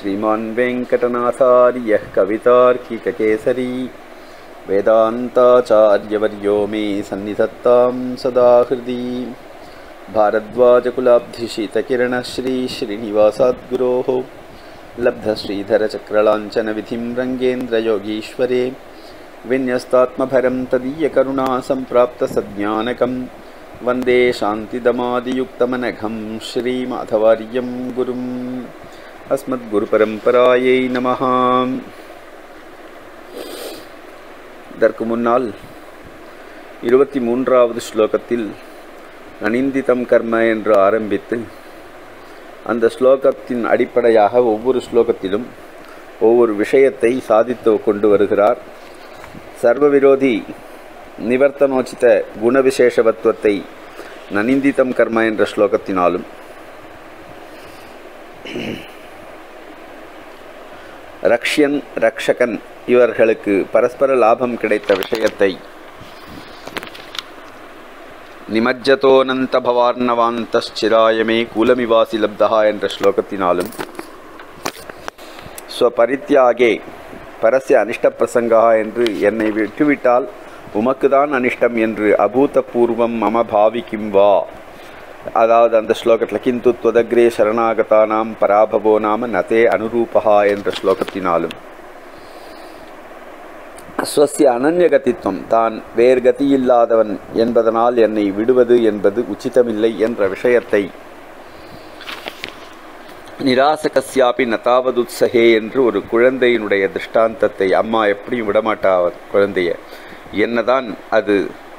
श्रीमान् वेङ्कटनाथार्यः कवितार्किककेसरी वेदान्ताचार्यवर्यो मे सन्निधत्तां सदा हृदि भारद्वाजकुलाब्धिशितकिरणश्रीश्रीनिवासाद्गुरोः लब्धश्रीधरचक्रलाञ्छनविधिं रङ्गेन्द्रयोगीश्वरे विन्यस्तात्मभरं तदीयकरुणा सम्प्राप्तसज्ञानकं वन्दे शान्तिदमादियुक्तमनघं श्रीमाधवार्यं गुरुम् अस्मद्குருபரம்பராயை நமஹ இதற்கு முன்னால் இருபத்தி மூன்றாவது ஸ்லோகத்தில் அனிந்திதம் கர்ம என்று ஆரம்பித்து அந்த ஸ்லோகத்தின் அடிப்படையாக ஒவ்வொரு ஸ்லோகத்திலும் ஒவ்வொரு விஷயத்தை சாதித்து கொண்டு வருகிறார் சர்வவிரோதி நிவர்த்தனோச்சித குணவிசேஷவத்துவத்தை நனிந்திதம் கர்ம என்ற ஸ்லோகத்தினாலும் ரக்ஷியன் ரக்ஷகன் இவர்களுக்கு பரஸ்பர லாபம் கிடைத்த விஷயத்தை நிமஜ்ஜதோனந்த பவார்ணவாந்தச்சிராயமே கூலமிவாசி லப்தா என்ற ஸ்லோகத்தினாலும் ஸ்வபரித்யாகே பரஸ்ய அனிஷ்ட பிரசங்கா என்று என்னை விட்டுவிட்டால் உமக்குதான் அனிஷ்டம் என்று அபூதபூர்வம் மம பாவிக்கும் வா அதாவது அந்த ஸ்லோகத்தில் கிந்து துவதக்ரே சரணாகதானாம் பராபவோ நாம நதே அனுரூபா என்ற ஸ்லோகத்தினாலும் ஸ்வசிய அனன்யகதித்வம் தான் வேறு கதியில்லாதவன் என்பதனால் என்னை விடுவது என்பது உச்சிதமில்லை என்ற விஷயத்தை நிராசகஸ்யாபி நதாவதுத்சகே என்று ஒரு குழந்தையினுடைய திருஷ்டாந்தத்தை அம்மா எப்படியும் விடமாட்டா குழந்தைய என்னதான் அது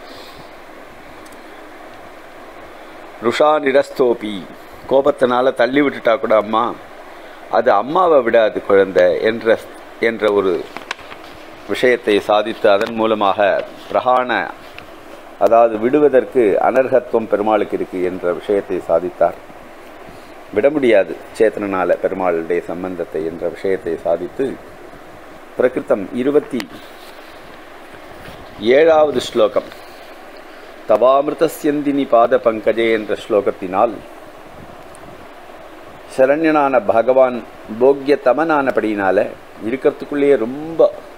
ருஷா நிரஸ்தோபி கோபத்தினால தள்ளி விட்டுட்டா கூட அம்மா அது அம்மாவை விடாது குழந்தை என்ற என்ற ஒரு விஷயத்தை சாதித்து அதன் மூலமாக பிரகாண அதாவது விடுவதற்கு அனர்ஹத்துவம் பெருமாளுக்கு இருக்கு என்ற விஷயத்தை சாதித்தார் விட முடியாது சேத்தனால பெருமாளுடைய சம்பந்தத்தை என்ற விஷயத்தை சாதித்து பிரகிருத்தம் இருபத்தி ஏழாவது ஸ்லோகம் தவாமிருதஸ்யந்தினி பாத பங்கஜே என்ற ஸ்லோகத்தினால் சரண்யனான பகவான் போக்கியத்தமனானபடியினால இருக்கிறதுக்குள்ளேயே ரொம்ப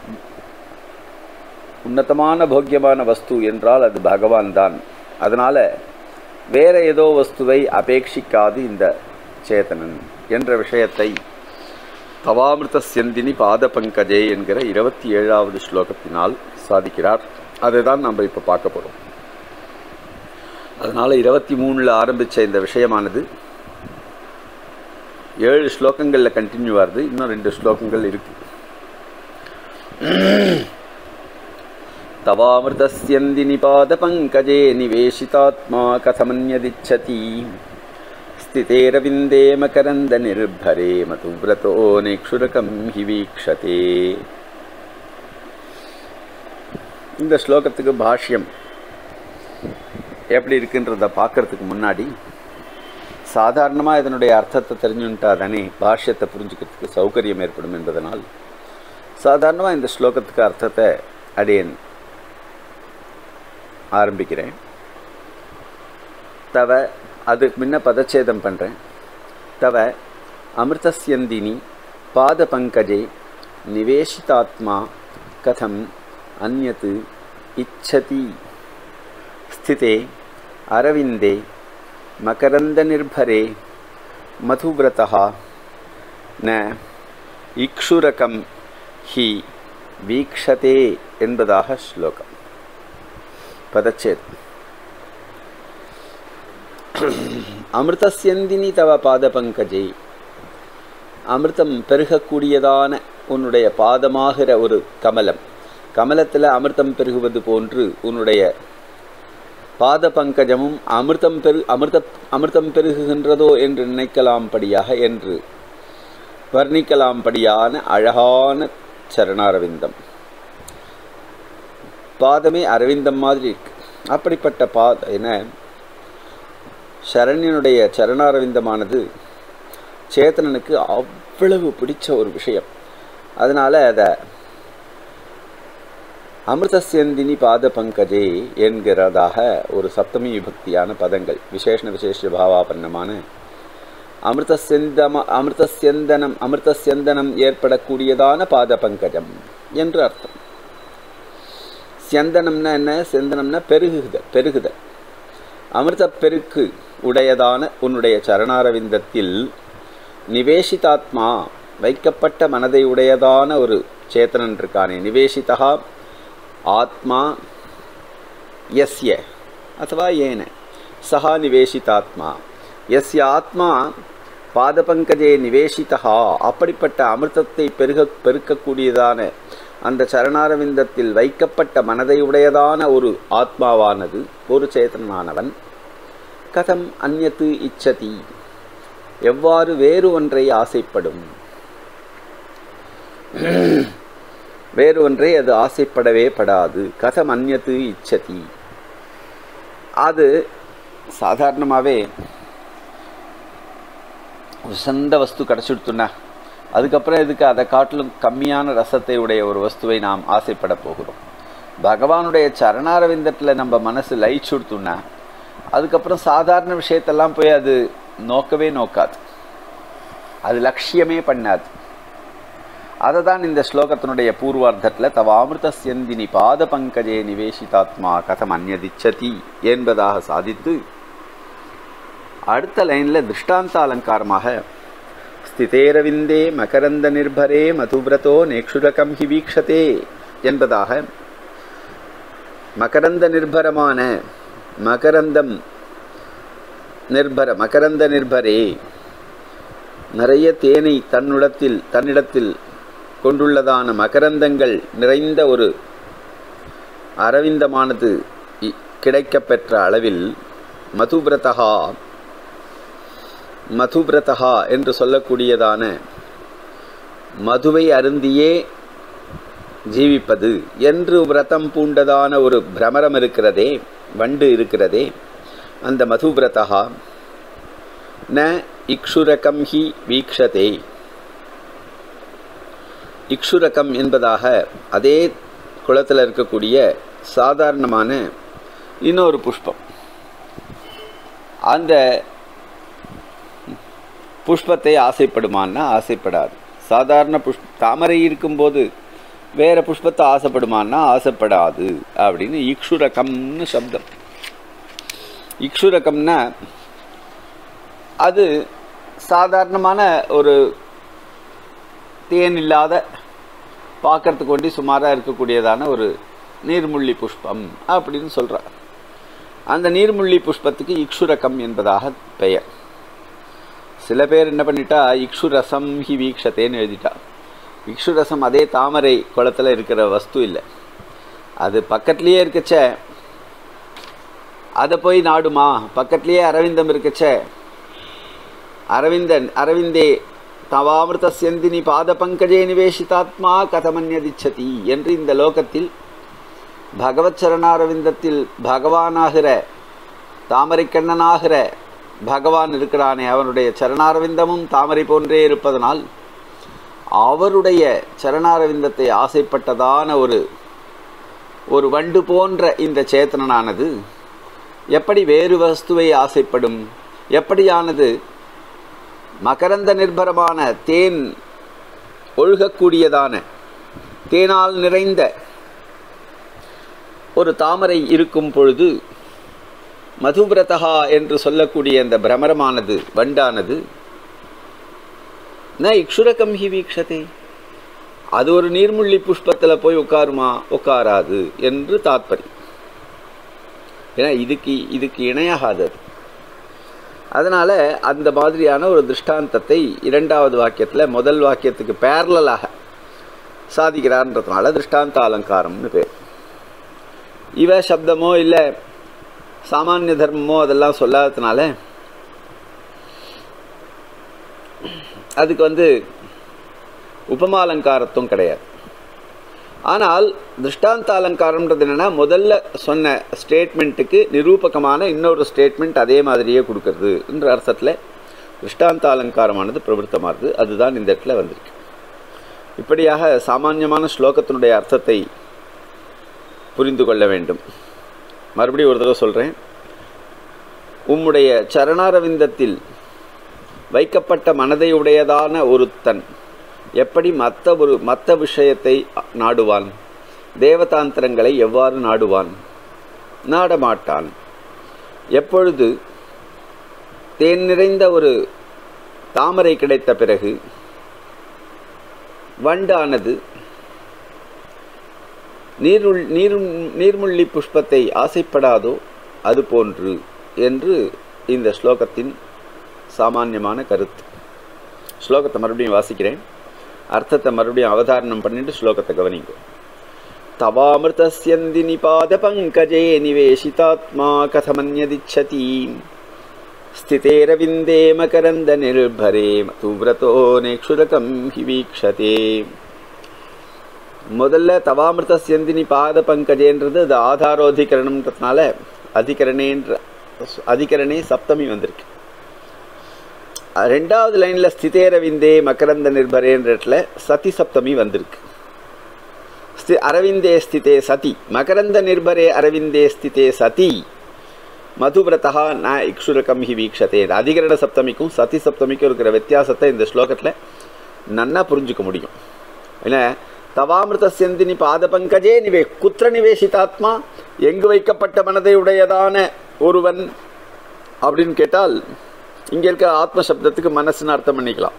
உன்னதமான போக்கியமான வஸ்து என்றால் அது பகவான் தான் அதனால் வேற ஏதோ வஸ்துவை அபேட்சிக்காது இந்த சேதனன் என்ற விஷயத்தை தவாமிருத செந்தினி பாத பங்கஜே என்கிற இருபத்தி ஏழாவது ஸ்லோகத்தினால் சாதிக்கிறார் அதை தான் நம்ம இப்போ பார்க்க போகிறோம் அதனால் இருபத்தி மூணில் ஆரம்பித்த இந்த விஷயமானது ஏழு ஸ்லோகங்களில் கண்டினியூ ஆகுது இன்னும் ரெண்டு ஸ்லோகங்கள் இருக்கு தவாமிருதஸ்யந்தினி பாத பங்கஜே நிவேசிதாத்மா கதமன்யதிச்சதி ஸ்திதேரவிந்தே மகரந்த நிர்பரே மதுவிரதோ நேக்ஷுரகம் ஹி வீக்ஷதே இந்த ஸ்லோகத்துக்கு பாஷ்யம் எப்படி இருக்குன்றத பார்க்கறதுக்கு முன்னாடி சாதாரணமாக இதனுடைய அர்த்தத்தை தெரிஞ்சுட்டா தானே பாஷ்யத்தை புரிஞ்சுக்கிறதுக்கு சௌகரியம் ஏற்படும் என்பதனால் சாதாரணமாக இந்த ஸ்லோகத்துக்கு அர்த்தத்தை அடியேன் ஆரம்பிக்கிறேன் தவ அதுக்கு முன்ன பதச்சேதம் பண்ணுறேன் தவ அமிர்தஸ்யந்தினி பாத பங்கஜே நிவேஷிதாத்மா கதம் அந்நத் இச்சதி ஸ்திதே அரவிந்தே மகரந்தநிர்பரே மதுவிரதா ந இக்ஷுரகம் ஹி வீக்ஷதே என்பதாக ஸ்லோகம் பதச்சேத் அமிர்தசியந்தினி தவ பாத பங்கஜே அமிர்தம் பெருகக்கூடியதான உன்னுடைய பாதமாகிற ஒரு கமலம் கமலத்தில் அமிர்தம் பெருகுவது போன்று உன்னுடைய பாத பங்கஜமும் அமிர்தம் பெரு அமிர்த அமிர்தம் பெருகுகின்றதோ என்று நினைக்கலாம்படியாக என்று வர்ணிக்கலாம்படியான அழகான சரணாரவிந்தம் பாதமே அரவிந்தம் மாதிரி இருக்கு அப்படிப்பட்ட பாத என சரண்யனுடைய சரணாரவிந்தமானது சேத்தனனுக்கு அவ்வளவு பிடிச்ச ஒரு விஷயம் அதனால் அதை அமிர்தசேந்தினி பாத பங்கஜே என்கிறதாக ஒரு சப்தமி விபக்தியான பதங்கள் விசேஷண விசேஷ பாவாபன்னமான அமிர்தசெந்தம அமிர்தசெந்தனம் அமிர்தசெந்தனம் ஏற்படக்கூடியதான பாத பங்கஜம் என்று அர்த்தம் செந்தனம்னா என்ன செந்தனம்னா பெருகுத பெருகுத அமிர்த பெருக்கு உடையதான உன்னுடைய சரணாரவிந்தத்தில் நிவேஷிதாத்மா வைக்கப்பட்ட மனதை உடையதான ஒரு சேத்தனன் இருக்கானே நிவேஷிதா ஆத்மா எஸ்ய ಅಥವಾ ಏನ ಸಹ நிவேஷிதாத்மா எஸ்ய ஆத்மா பாதபங்கஜே நிவேஷிதா அப்படிப்பட்ட அமிர்தத்தை பெருக பெருக்கக்கூடியதான அந்த சரணாரவிந்தத்தில் வைக்கப்பட்ட மனதை உடையதான ஒரு ஆத்மாவானது ஒரு சேத்தனானவன் கதம் அந்நத்து இச்சதி எவ்வாறு வேறு ஒன்றை ஆசைப்படும் வேறு ஒன்றை அது ஆசைப்படவே படாது கதம் அந்நத்து இச்சதி அது சாதாரணமாகவே உசந்த வஸ்து கிடச்சிடுத்துன்னா அதுக்கப்புறம் இதுக்கு அதை காட்டிலும் கம்மியான ரசத்தை உடைய ஒரு வஸ்துவை நாம் ஆசைப்பட போகிறோம் பகவானுடைய சரணாரவிந்தத்தில் நம்ம மனசு லயிச்சுடுத்துன்னா அதுக்கப்புறம் சாதாரண விஷயத்தெல்லாம் போய் அது நோக்கவே நோக்காது அது லட்சியமே பண்ணாது அதை தான் இந்த ஸ்லோகத்தினுடைய பூர்வார்த்தத்தில் தவ அமிர்தசியந்தினி பாத பங்கஜே நிவேஷிதாத்மா கதம் அந்நதிச்சதி என்பதாக சாதித்து அடுத்த லைனில் திருஷ்டாந்த அலங்காரமாக ஸ்திதேரவிந்தே மகரந்த நிர்பரே மதுவிரதோ நேக்ஷுரகம் ஹி வீக்ஷதே என்பதாக மகரந்த நிர்பரமான மகரந்தம் நிர்பர மகரந்த நிர்பரே நிறைய தேனை தன்னிடத்தில் தன்னிடத்தில் கொண்டுள்ளதான மகரந்தங்கள் நிறைந்த ஒரு அரவிந்தமானது கிடைக்கப்பெற்ற அளவில் மதுபிரதகா மதுபிரதகா என்று சொல்லக்கூடியதான மதுவை அருந்தியே ஜீவிப்பது என்று விரதம் பூண்டதான ஒரு பிரமரம் இருக்கிறதே வண்டு இருக்கிறதே அந்த மதுபிரதகா ந இக்ஷுரகம் ஹி வீக்ஷதே இக்ஷுரகம் என்பதாக அதே குளத்தில் இருக்கக்கூடிய சாதாரணமான இன்னொரு புஷ்பம் அந்த புஷ்பத்தை ஆசைப்படுமான்னா ஆசைப்படாது சாதாரண புஷ் தாமரை இருக்கும்போது வேற புஷ்பத்தை ஆசைப்படுமான்னா ஆசைப்படாது அப்படின்னு இக்ஷுரகம்னு சப்தம் இக்ஷுரகம்னா அது சாதாரணமான ஒரு தேன் இல்லாத பார்க்கறதுக்கு ஒண்டி சுமாராக இருக்கக்கூடியதான ஒரு நீர்முள்ளி புஷ்பம் அப்படின்னு சொல்கிறார் அந்த நீர்முள்ளி புஷ்பத்துக்கு இக்ஷுரகம் என்பதாக பெயர் சில பேர் என்ன பண்ணிட்டா இக்ஷுரசம் ஹி வீக்ஷத்தேன்னு எழுதிட்டா இக்ஷுரசம் அதே தாமரை குளத்தில் இருக்கிற வஸ்து இல்லை அது பக்கத்துலேயே இருக்கச்ச அதை போய் நாடுமா பக்கத்துலேயே அரவிந்தம் இருக்கச்ச அரவிந்தன் அரவிந்தே தவாமிருத செந்தினி பாத பங்கஜே நிவேஷிதாத்மா கதமன்யதிச்சதி என்று இந்த லோகத்தில் பகவத் சரணாரவிந்தத்தில் பகவானாகிற தாமரைக்கண்ணனாகிற பகவான் இருக்கிறானே அவனுடைய சரணாரவிந்தமும் தாமரை போன்றே இருப்பதனால் அவருடைய சரணாரவிந்தத்தை ஆசைப்பட்டதான ஒரு ஒரு வண்டு போன்ற இந்த சேத்தனனானது எப்படி வேறு வஸ்துவை ஆசைப்படும் எப்படியானது மகரந்த நிர்பரமான தேன் ஒழுகக்கூடியதான தேனால் நிறைந்த ஒரு தாமரை இருக்கும் பொழுது மதுபிரதகா என்று சொல்லக்கூடிய அந்த பிரமரமானது வண்டானது ந இக்ஷுரகம் ஹி வீக்ஷதே அது ஒரு நீர்முள்ளி புஷ்பத்தில் போய் உட்காருமா உட்காராது என்று தாத்பரியம் ஏன்னா இதுக்கு இதுக்கு இணையாகாது அது அதனால அந்த மாதிரியான ஒரு திருஷ்டாந்தத்தை இரண்டாவது வாக்கியத்தில் முதல் வாக்கியத்துக்கு பேரலாக சாதிக்கிறான்றதுனால திருஷ்டாந்த அலங்காரம்னு பேர் இவ சப்தமோ இல்லை சாமானிய தர்மமோ அதெல்லாம் சொல்லாததுனால அதுக்கு வந்து உபமாலங்காரத்தும் கிடையாது ஆனால் திருஷ்டாந்த அலங்காரம்ன்றது என்னென்னா முதல்ல சொன்ன ஸ்டேட்மெண்ட்டுக்கு நிரூபகமான இன்னொரு ஸ்டேட்மெண்ட் அதே மாதிரியே கொடுக்கறது என்ற அர்த்தத்தில் திருஷ்டாந்த அலங்காரமானது பிரவருத்தமானது அதுதான் இந்த இடத்துல வந்திருக்கு இப்படியாக சாமானியமான ஸ்லோகத்தினுடைய அர்த்தத்தை புரிந்து கொள்ள வேண்டும் மறுபடியும் ஒரு தடவை சொல்கிறேன் உம்முடைய சரணாரவிந்தத்தில் வைக்கப்பட்ட மனதை உடையதான ஒருத்தன் எப்படி மற்ற ஒரு மற்ற விஷயத்தை நாடுவான் தேவதாந்திரங்களை எவ்வாறு நாடுவான் நாடமாட்டான் எப்பொழுது தேன் நிறைந்த ஒரு தாமரை கிடைத்த பிறகு வண்டானது நீருள் நீர் நீர்முள்ளி புஷ்பத்தை ஆசைப்படாதோ அது போன்று என்று இந்த ஸ்லோகத்தின் சாமானியமான கருத்து ஸ்லோகத்தை மறுபடியும் வாசிக்கிறேன் அர்த்தத்தை மறுபடியும் அவதாரணம் பண்ணிட்டு ஸ்லோகத்தை கவனிங்க தவாமிருதஸ்யந்தி நிபாத பங்கஜே நிவேசிதாத்மா கதமன்யதிச்சதி ஸ்திதேரவிந்தே மகரந்த நிர்பரே மதுவிரதோ நேக்ஷுரகம் ஹி வீக்ஷதே முதல்ல தவாமிருத சியந்தினி பாத பங்கஜேன்றது அது ஆதாரோதிகரணம்ன்றதுனால அதிகரணேன்ற அதிகரணே சப்தமி வந்திருக்கு ரெண்டாவது லைனில் ஸ்திதேரவிந்தே மகரந்த நிர்பரேன்றதுல சதி சப்தமி வந்திருக்கு ஸ்தி அரவிந்தே ஸ்திதே சதி மகரந்த நிர்பரே அரவிந்தே ஸ்திதே சதி மதுவிரதா ந இக்ஷுரகம் ஹி வீக்ஷதே அதிகரண சப்தமிக்கும் சதி சப்தமிக்கும் இருக்கிற வித்தியாசத்தை இந்த ஸ்லோகத்தில் நன்னா புரிஞ்சுக்க முடியும் என்ன தவாமிருத செந்தினி பாத பங்கஜே நிவே குத்திர நிவேசிதாத்மா எங்கு வைக்கப்பட்ட மனதை உடையதான ஒருவன் அப்படின்னு கேட்டால் இங்கே இருக்கிற ஆத்ம சப்தத்துக்கு மனசுன்னு அர்த்தம் பண்ணிக்கலாம்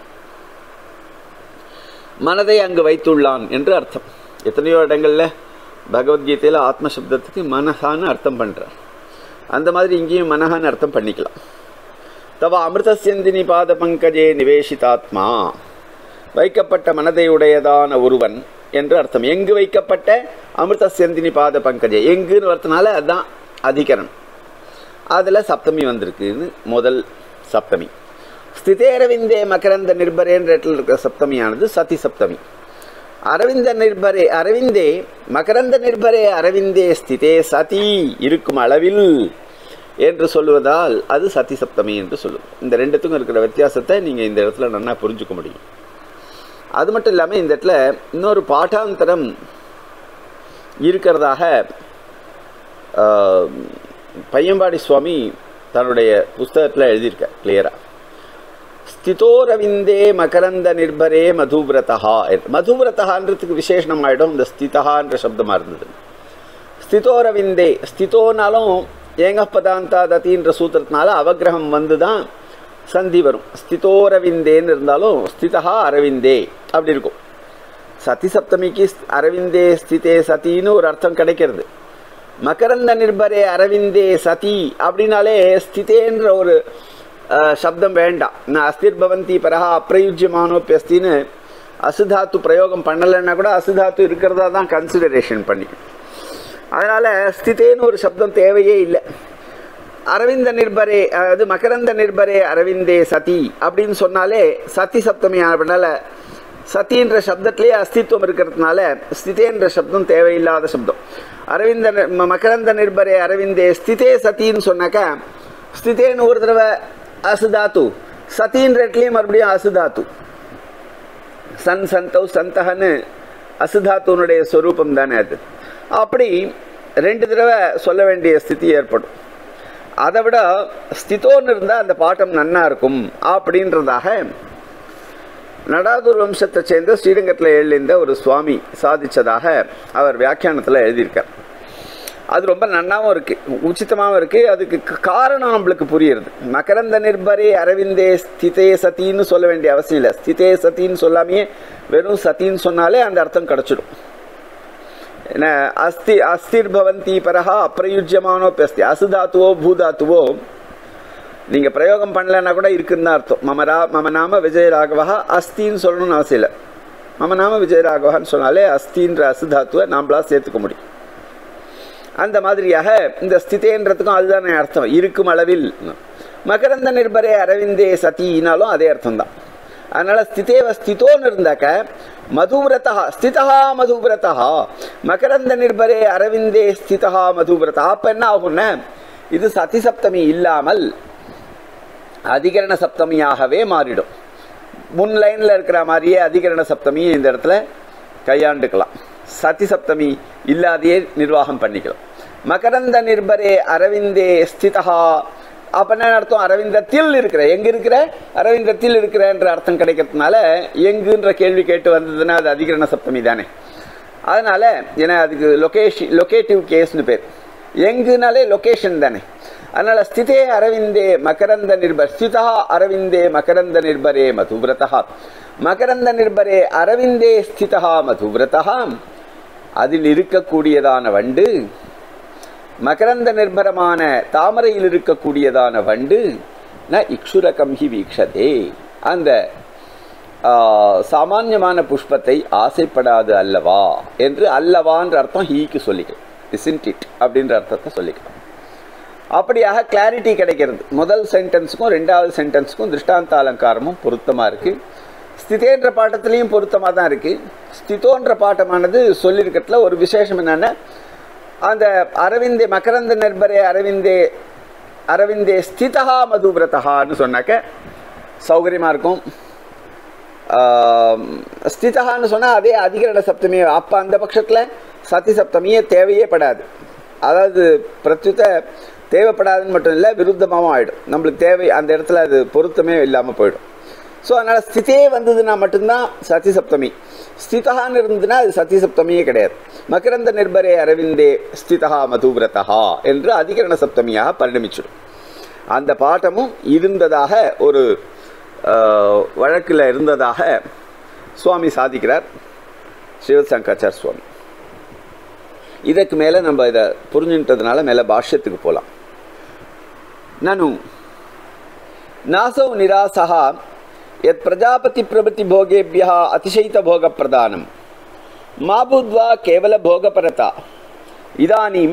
மனதை அங்கு வைத்துள்ளான் என்று அர்த்தம் எத்தனையோ இடங்கள்ல பகவத்கீதையில் ஆத்ம சப்தத்துக்கு மனசான்னு அர்த்தம் பண்ணுறார் அந்த மாதிரி இங்கேயும் மனஹான்னு அர்த்தம் பண்ணிக்கலாம் தவ அமிர்தசியந்தினி பாத பங்கஜே நிவேசிதாத்மா வைக்கப்பட்ட மனதை உடையதான ஒருவன் என்று அர்த்தம் எங்கு வைக்கப்பட்ட அமிர்த செந்தினி பாத பங்கஜே எங்குன்னு வரதுனால அதுதான் அதிகரணம் அதில் சப்தமி வந்திருக்குன்னு முதல் சப்தமி ஸ்திதேரவிந்தே மகரந்த நிர்பரேன்ற இடத்துல இருக்கிற சப்தமியானது சதி சப்தமி அரவிந்த நிர்பரே அரவிந்தே மகரந்த நிர்பரே அரவிந்தே ஸ்திதே சதி இருக்கும் அளவில் என்று சொல்லுவதால் அது சதி சப்தமி என்று சொல்லுவோம் இந்த ரெண்டுத்துக்கும் இருக்கிற வித்தியாசத்தை நீங்கள் இந்த இடத்துல நல்லா புரிஞ்சுக்க முடியும் அது மட்டும் இல்லாமல் இந்த இடத்துல இன்னொரு பாட்டாந்தரம் இருக்கிறதாக பையம்பாடி சுவாமி தன்னுடைய புஸ்தகத்தில் எழுதியிருக்க கிளியராக ஸ்திதோரவிந்தே மகரந்த நிர்பரே மதுவிரதா மதுவிரதகான்றதுக்கு விசேஷனம் ஆகிடும் இந்த ஸ்திதகான்ற சப்தமாக இருந்தது ஸ்திதோரவிந்தே ஸ்திதோனாலும் ஏங்கப்பதாந்தா தத்தின்ற சூத்திரத்தினால அவகிரகம் வந்து தான் சந்தி வரும் ஸ்திதோரவிந்தேன்னு இருந்தாலும் ஸ்திதா அரவிந்தே அப்படி இருக்கும் சதி சப்தமிக்கு அரவிந்தே ஸ்திதே சதின்னு ஒரு அர்த்தம் கிடைக்கிறது மகரந்த நிர்பரே அரவிந்தே சதி அப்படின்னாலே ஸ்திதேன்ற ஒரு சப்தம் வேண்டாம் நான் அஸ்திர் பவந்தி பரஹா அப்பிரயுஜ்யமானோப்பியஸ்தின்னு அசுதாத்து பிரயோகம் பண்ணலைன்னா கூட அசுதாத்து இருக்கிறதா தான் கன்சிடரேஷன் பண்ணி அதனால் ஸ்திதேன்னு ஒரு சப்தம் தேவையே இல்லை அரவிந்த நிர்பரே அதாவது மகரந்த நிர்பரே அரவிந்தே சதி அப்படின்னு சொன்னாலே சதி சப்தமி அப்படின்னால சத்தின்ற சப்தத்திலேயே அஸ்தித்வம் இருக்கிறதுனால ஸ்திதேன்ற சப்தம் தேவையில்லாத சப்தம் அரவிந்த மகரந்த நிர்பரே அரவிந்தே ஸ்திதே சத்தின்னு சொன்னாக்கா ஸ்திதேன்னு ஒரு தடவை அசுதாத்து சத்தின்ற இடத்துலையும் மறுபடியும் அசுதாத்து சன் சந்தவ் சந்தகன்னு அசுதாத்துனுடைய ஸ்வரூபம் தானே அது அப்படி ரெண்டு தடவை சொல்ல வேண்டிய ஸ்திதி ஏற்படும் அதை விட ஸ்திதோன்னு இருந்தால் அந்த பாட்டம் நன்னா இருக்கும் அப்படின்றதாக நடாதூர் வம்சத்தை சேர்ந்த ஸ்ரீரங்கத்தில் எழுந்த ஒரு சுவாமி சாதித்ததாக அவர் வியாக்கியானத்தில் எழுதியிருக்கார் அது ரொம்ப நன்னாவும் இருக்குது உச்சிதமாகவும் இருக்குது அதுக்கு காரணம் நம்மளுக்கு புரியுறது மகரந்த நிர்பரே அரவிந்தே ஸ்திதே சத்தின்னு சொல்ல வேண்டிய அவசியம் இல்லை ஸ்திதே சத்தின்னு சொல்லாமையே வெறும் சத்தின்னு சொன்னாலே அந்த அர்த்தம் கிடச்சிடும் என்ன அஸ்தி அஸ்திர் பவந்தி பரஹா அப்பிரயுஜ்யமானோப்பி அஸ்தி அசுதாத்துவோ பூதாத்துவோ நீங்கள் பிரயோகம் பண்ணலன்னா கூட இருக்குன்னு தான் அர்த்தம் மம ரா மம நாம விஜயராகவா அஸ்தின்னு சொல்லணும்னு அவசியம் இல்லை மம நாம விஜயராகவான்னு சொன்னாலே அஸ்தின்ற அசுதாத்துவை நாம்ளா சேர்த்துக்க முடியும் அந்த மாதிரியாக இந்த ஸ்திதேன்றதுக்கும் அதுதானே அர்த்தம் இருக்கும் அளவில் மகரந்த நிர்பரே அரவிந்தே சதினாலும் அதே அர்த்தம் தான் அதனால ஸ்திதேவ ஸ்திதோன்னு இருந்தாக்க மதுவிரதா ஸ்திதா மதுவிரதா மகரந்த நிர்பரே அரவிந்தே ஸ்திதா மதுவிரதா அப்போ என்ன ஆகும்னா இது சதி சப்தமி இல்லாமல் அதிகரண சப்தமியாகவே மாறிடும் முன் லைனில் இருக்கிற மாதிரியே அதிகரண சப்தமியை இந்த இடத்துல கையாண்டுக்கலாம் சதி சப்தமி இல்லாதையே நிர்வாகம் பண்ணிக்கலாம் மகரந்த நிர்பரே அரவிந்தே ஸ்திதா அப்ப என்ன அர்த்தம் அரவிந்தத்தில் இருக்கிற எங்க இருக்கிற அரவிந்தத்தில் இருக்கிறன்ற அர்த்தம் கிடைக்கிறதுனால எங்குன்ற கேள்வி கேட்டு வந்ததுன்னா அது அதிகரண சப்தமி தானே அதனால ஏன்னா அதுக்கு லொகேஷன் லொகேட்டிவ் கேஸ்னு பேர் எங்குனாலே லொகேஷன் தானே அதனால ஸ்திதே அரவிந்தே மகரந்த நிர்பர் ஸ்திதா அரவிந்தே மகரந்த நிர்பரே மதுவிரதா மகரந்த நிர்பரே அரவிந்தே ஸ்திதா மதுவிரதா அதில் இருக்கக்கூடியதான வண்டு மகரந்த நிர்பரமான தாமரையில் இருக்கக்கூடியதான வண்டு ந இக்ஷுரகம் ஹி வீக்ஷதே அந்த ஆ, சாமான்யமான புஷ்பத்தை ஆசைப்படாது அல்லவா என்று அல்லவான்ற அர்த்தம் ஹீக்கு சொல்லிக்கலாம் இசின்ட் இட் அப்படின்ற அர்த்தத்தை சொல்லிக்கலாம் அப்படியாக கிளாரிட்டி கிடைக்கிறது முதல் சென்டென்ஸுக்கும் ரெண்டாவது சென்டென்ஸுக்கும் திருஷ்டாந்த அலங்காரமும் பொருத்தமாக இருக்குது ஸ்திதேன்ற பாட்டத்திலையும் பொருத்தமாக தான் இருக்குது ஸ்திதோன்ற பாட்டமானது சொல்லியிருக்கிறதுல ஒரு விசேஷம் என்னென்னா அந்த அரவிந்தே மகரந்த நிர்பரே அரவிந்தே அரவிந்தே ஸ்திதா மதுவிரதகான்னு சொன்னாக்க சௌகரியமாக இருக்கும் ஆம், ஸ்திதகான்னு சொன்னால் அதே அதிகரண சப்தமி அப்போ அந்த பட்சத்தில் சதி சப்தமியே தேவையே படாது அதாவது பிரத்யுத தேவைப்படாதுன்னு மட்டும் இல்லை விருத்தமாகவும் ஆகிடும் நம்மளுக்கு தேவை அந்த இடத்துல அது பொருத்தமே இல்லாமல் போயிடும் ஸோ அதனால் ஸ்திதே வந்ததுன்னா மட்டும்தான் சதி சப்தமி ஸ்திதகான்னு இருந்ததுன்னா அது சதி சப்தமியே கிடையாது மகரந்த நிர்பரே அரவிந்தே ஸ்திதா மதுவிரதா என்று அதிகரண சப்தமியாக பரிணமிச்சிடும் அந்த பாட்டமும் இருந்ததாக ஒரு வழக்கில் இருந்ததாக சுவாமி சாதிக்கிறார் சிவசங்கராச்சார் சுவாமி இதற்கு மேலே நம்ம இதை புரிஞ்சுட்டதுனால மேலே பாஷ்யத்துக்கு போகலாம் நனு நாசௌ நிராசா यत् प्रजापतिप्रभृतिभोगेभ्यः अतिशयितभोगप्रदानं मा बुद्ध्वा केवलभोगपरता इदानीं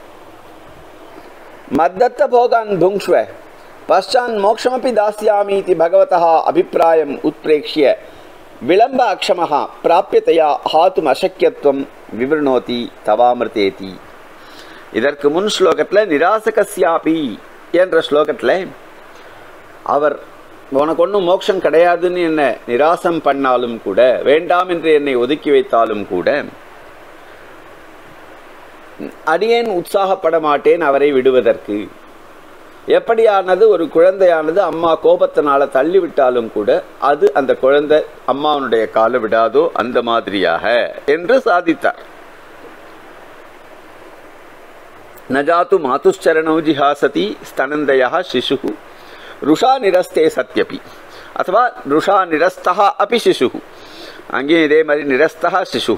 मद्दत्तभोगान् भुङ्क्ष्व पश्चान् मोक्षमपि दास्यामि इति भगवतः अभिप्रायम् उत्प्रेक्ष्य विलम्ब अक्षमः प्राप्यतया हातुम् अशक्यत्वं विवृणोति तवामृतेति இதற்கு முன் ஸ்லோகத்தில் நிராசகஸ்யாபி என்ற ஸ்லோகத்தில் அவர் உனக்கு ஒன்றும் மோட்சம் கிடையாதுன்னு என்னை நிராசம் பண்ணாலும் கூட வேண்டாம் என்று என்னை ஒதுக்கி வைத்தாலும் கூட அடியேன் உற்சாகப்பட மாட்டேன் அவரை விடுவதற்கு எப்படியானது ஒரு குழந்தையானது அம்மா கோபத்தினால தள்ளிவிட்டாலும் கூட அது அந்த குழந்தை அம்மாவனுடைய காலை விடாதோ அந்த மாதிரியாக என்று சாதித்தார் நஜாத்து மாதுச்சரணௌ ஜிஹாசதி ஸ்தனந்தயா சிசு ருஷா நிரஸ்தே சத்யபி அथवा ருஷா நிரஸ்தா அப்பி சிசு அங்கேயும் இதே மாதிரி நிரஸ்தா சிசு